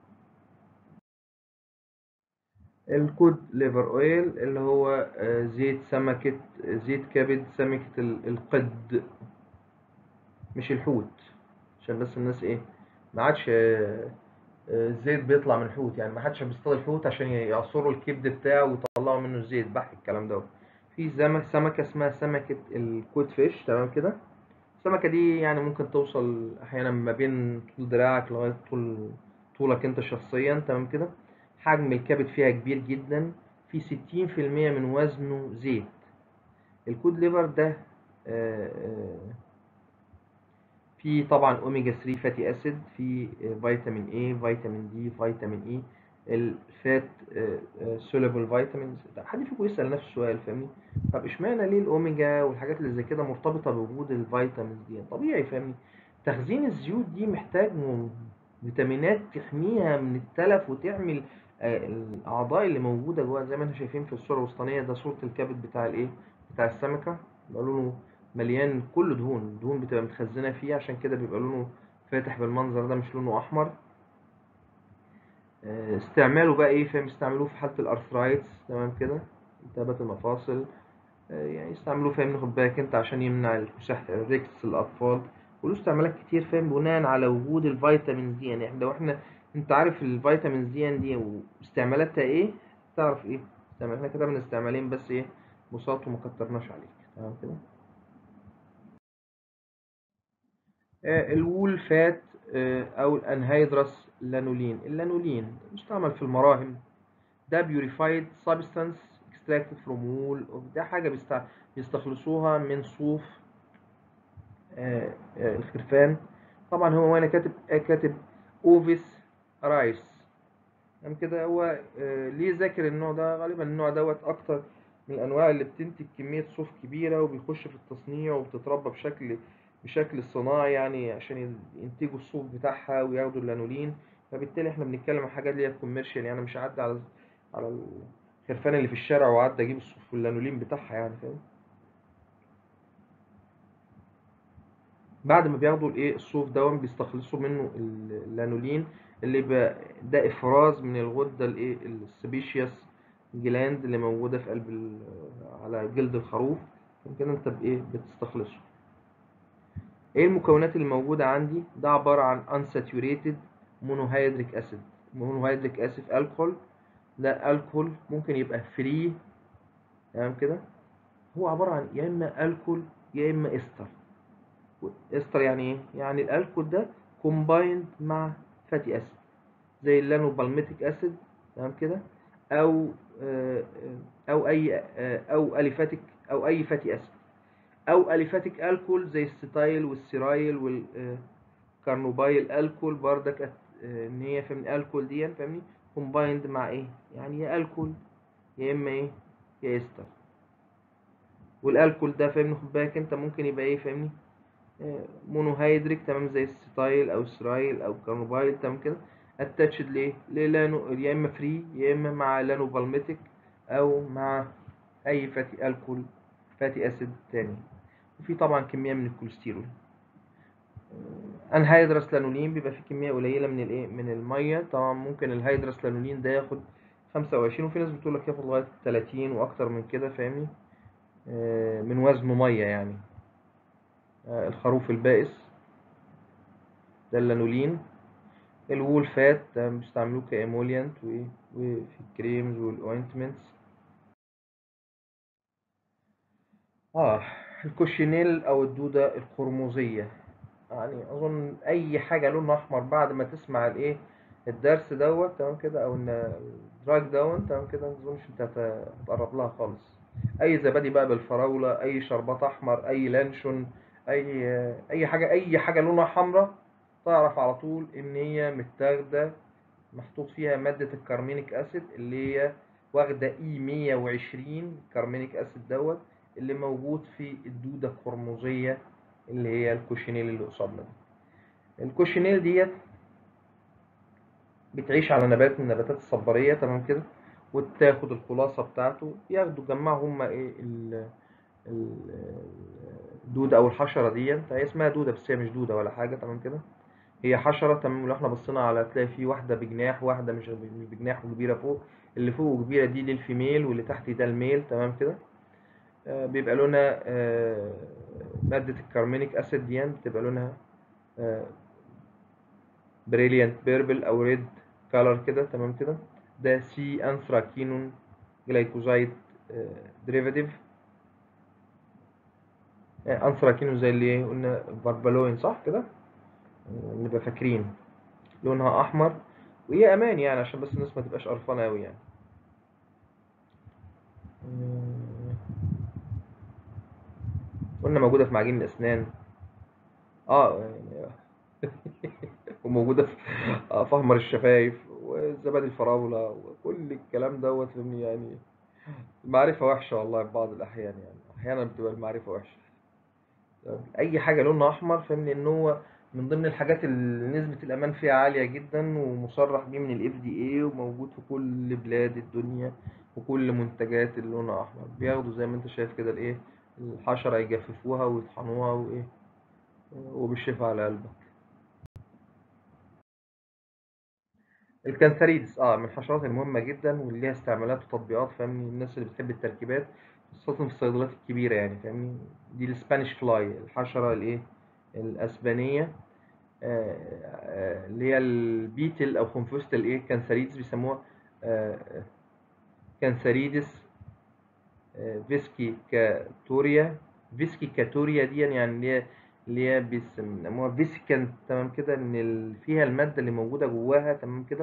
الكود ليفر اويل اللي هو آه، زيت سمكة زيت كبد سمكة ال- القد مش الحوت عشان بس الناس ايه ما عادش آه، آه، الزيت بيطلع من الحوت يعني ما حدش بيصطاد الحوت عشان يعصروا الكبد بتاعه ويطلعوا منه الزيت بح الكلام ده في زم- سمكة اسمها سمكة الكود فيش تمام كده السمكة دي يعني ممكن توصل أحيانا ما بين طول دراعك لغاية طول طولك أنت شخصيا تمام كده حجم الكبد فيها كبير جدا في ستين في المية من وزنه زيت الكود ليفر ده آه، آه، في طبعا اوميجا 3 فاتي اسيد في فيتامين A فيتامين دي فيتامين اي الفات سوليبل فيتامينز حد فيكم يسأل نفسه سؤال فاهمني طب اشمعنى ليه الاوميجا والحاجات اللي زي كده مرتبطة بوجود الفيتامينز دي طبيعي فاهمني تخزين الزيوت دي محتاج م- فيتامينات تحميها من التلف وتعمل آه، الاعضاء اللي موجوده جواها زي ما انتم شايفين في الصوره الوسطانيه ده صوره الكبد بتاع الايه بتاع السمكه بيبقى لونه مليان كله دهون الدهون بتبقى متخزنه فيه عشان كده بيبقى لونه فاتح بالمنظر ده مش لونه احمر آه، استعماله بقى ايه فاهم استعملوه في حاله الارثرايتس تمام كده التهابات المفاصل آه، يعني يستعملوه فاهم خد بالك انت عشان يمنع الكساح الريكس للاطفال وله استعمالات كتير فاهم بناء على وجود الفيتامين دي يعني احنا لو احنا انت عارف الفيتامين دي دي واستعمالاتها ايه تعرف ايه استعمال احنا كده من استعمالين بس ايه بساط وما كترناش عليك تمام كده آه، الوول فات آه، او الانهيدرس لانولين اللانولين مستعمل في المراهم ده بيوريفايد سبستانس extracted from wool ده حاجة بيست- بيستخلصوها من صوف آه، آه، الخرفان طبعا هو وانا كاتب آه، كاتب اوفيس رايس تمام كده هو آه، ليه ذاكر النوع ده غالبا النوع دوت اكتر من الانواع اللي بتنتج كمية صوف كبيرة وبيخش في التصنيع وبتتربى بشكل بشكل صناعي يعني عشان ينتجوا الصوف بتاعها وياخدوا اللانولين فبالتالي احنا بنتكلم عن حاجات اللي هي كوميرشال يعني مش هعدي على على الخرفان اللي في الشارع وعدي اجيب الصوف واللانولين بتاعها يعني فاهم بعد ما بياخدوا الايه الصوف ده بيستخلصوا منه اللانولين اللي بقى ده افراز من الغده الايه السبيشيوس جلاند اللي موجوده في قلب ال- على جلد الخروف كده انت بايه بتستخلصه ايه المكونات اللي موجوده عندي ده عباره عن unsaturated monohydric acid monohydric acid alcohol ده الكحول ممكن يبقى فري تمام كده هو عباره عن يا اما الكحول يا اما استر استر يعني ايه يعني الالكول ده كومبايند مع فاتي اسيد زي اللانو بالميتيك اسيد تمام كده او آه، آه، او اي آه، او اليفاتيك او اي فاتي اسيد او اليفاتيك الكول زي الستايل والسيرايل والكارنوبايل الكول بردك أت- آه، ان هي فاهمني الكول دي فاهمني كومبايند مع ايه يعني يا الكول يا اما ايه يا استر والالكول ده فاهمني خد بالك انت ممكن يبقى ايه فاهمني مونوهيدريك تمام زي الستايل او السرايل او كارنوبايل تمام كده اتاتشد ليه للانو يا اما فري يا اما مع لانو بالميتيك او مع اي فاتي الكول فاتي اسيد تاني وفي طبعا كميه من الكوليسترول انهيدرس لانولين بيبقى فيه كميه قليله من الايه من الميه طبعا ممكن الهيدرس لانولين ده ياخد 25 وفي ناس بتقول لك ياخد لغايه 30 واكتر من كده فاهمني آه، من وزنه ميه يعني آه، الخروف البائس ده اللانولين الوول فات ده بيستعملوه كإيموليانت وإيه وفي الكريمز والأوينتمنتس آه الكوشينيل أو الدودة القرمزية يعني أظن أي حاجة لونها أحمر بعد ما تسمع الإيه الدرس دوت تمام كده أو إن الدراج دوت تمام كده متظنش أنت هت- هتقرب لها خالص أي زبادي بقى بالفراولة أي شربات أحمر أي لانشون أي أي حاجة أي حاجة لونها حمرا تعرف على طول إن هي متاخدة محطوط فيها مادة الكارمينيك أسيد اللي هي واخدة إي 120 كارمينيك أسيد دوت اللي موجود في الدودة القرمزية اللي هي الكوشينيل اللي قصادنا دي الكوشينيل ديت بتعيش على نبات من النباتات الصبارية تمام كده وتاخد الخلاصة بتاعته ياخدوا جمعوا هما ايه ال- ال- الدودة أو الحشرة ديت هي اسمها دودة بس هي مش دودة ولا حاجة تمام كده هي حشرة تمام لو احنا بصينا على تلاقي في واحدة بجناح واحدة مش مش بجناح وكبيرة فوق اللي فوق كبيرة دي للفيميل واللي تحت ده الميل تمام كده آه، بيبقى لونها آه، مادة الكارمينيك أسيد دي بتبقى لونها بريليانت بيربل أو ريد كالر كده تمام كده ده سي أنثراكينون جلايكوزايد ديريفاتيف أنثراكينون زي اللي إيه قلنا فاربالوين صح كده آه، نبقى فاكرين لونها أحمر وهي أمان يعني عشان بس الناس ما تبقاش قرفانة أوي يعني آه، قلنا موجودة في معجين الأسنان اه يعني وموجودة في آه، في أحمر الشفايف وزبادي الفراولة وكل الكلام دوت فاهمني يعني المعرفة وحشة والله في بعض الأحيان يعني أحيانا بتبقى المعرفة وحشة أي حاجة لونها أحمر فاهمني إن هو من ضمن الحاجات اللي نسبة الأمان فيها عالية جدا ومصرح بيه من ال FDA وموجود في كل بلاد الدنيا وكل منتجات اللي لونها أحمر بياخدوا زي ما أنت شايف كده الإيه الحشرة يجففوها ويطحنوها وإيه وبالشفا على قلبك الكانثريدس اه من الحشرات المهمة جدا واللي ليها استعمالات وتطبيقات فاهمني الناس اللي بتحب التركيبات خاصة في الصيدليات الكبيرة يعني فاهمني دي الاسبانيش فلاي الحشرة الايه الاسبانية آه، آه، اللي هي البيتل او خنفسة الايه كانثريدس بيسموها آه، كانثريدس آه، فيسكي كاتوريا فيسكي كاتوريا دي يعني اللي هي اللي هي بيسموها فيسكن تمام كده ان ال- فيها المادة اللي موجودة جواها تمام كده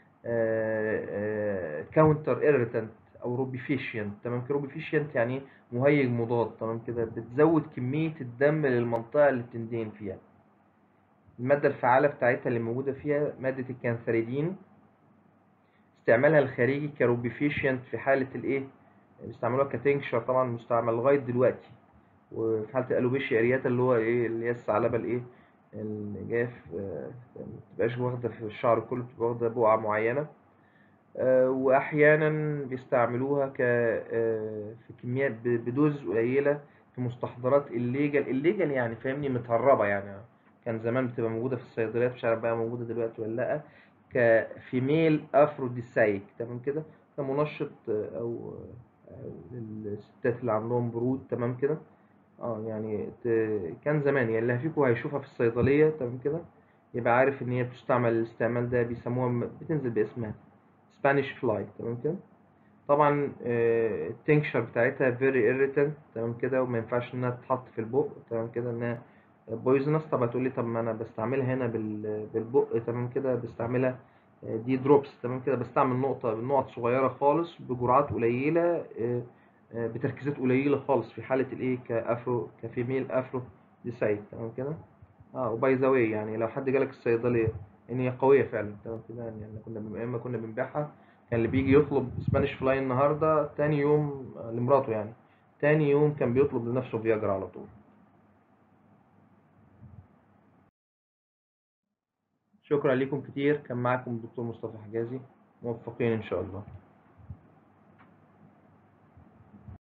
كاونتر ايريتنت او روبيفيشنت تمام كده روبيفيشنت يعني إيه؟ مهيج مضاد تمام كده بتزود كمية الدم للمنطقة اللي بتندهن فيها المادة الفعالة بتاعتها اللي موجودة فيها مادة الكانثريدين استعمالها الخارجي كروبيفيشنت في حالة الايه بيستعملوها كتنكشر طبعا مستعمل لغاية دلوقتي وفي حالة الألوبيشيا أرياتا اللي هو ايه اللي هي الثعلبة الايه اللي جاية في آه، متبقاش واخدة في الشعر كله بتبقى واخدة بقعة معينة آه، وأحيانا بيستعملوها ك آه، في كميات ب- بدوز قليلة في مستحضرات الليجل الليجل يعني فاهمني متهربة يعني كان زمان بتبقى موجودة في الصيدليات مش عارف بقى موجودة دلوقتي ولا لأ كفيميل أفروديسايك تمام كده كمنشط آه، أو آه، للستات اللي عندهم برود تمام كده اه يعني ت- كان زمان يعني اللي فيكم هيشوفها في الصيدلية تمام كده يبقى عارف ان هي بتستعمل الاستعمال ده بيسموها م- بتنزل باسمها سبانيش فلاي تمام كده طبعا آه، التنكشر بتاعتها فيري irritant تمام كده وما ينفعش انها تتحط في البق تمام كده انها بويزنس طب هتقولي طب ما انا بستعملها هنا بال- بالبق تمام كده بستعملها آه، دي دروبس تمام كده بستعمل نقطة نقط صغيرة خالص بجرعات قليلة آه، آه، بتركيزات قليلة خالص في حالة الايه كافرو كفيميل افرو ديسايد تمام كده اه وباي ذا واي يعني لو حد جالك الصيدلية ان هي قوية فعلا تمام كده يعني احنا كنا بن- اما كنا بنبيعها كان اللي بيجي يطلب سبانيش فلاي النهارده تاني يوم آه، لمراته يعني تاني يوم كان بيطلب لنفسه فياجرا على طول شكرا لكم كتير كان معكم الدكتور مصطفى حجازي موفقين ان شاء الله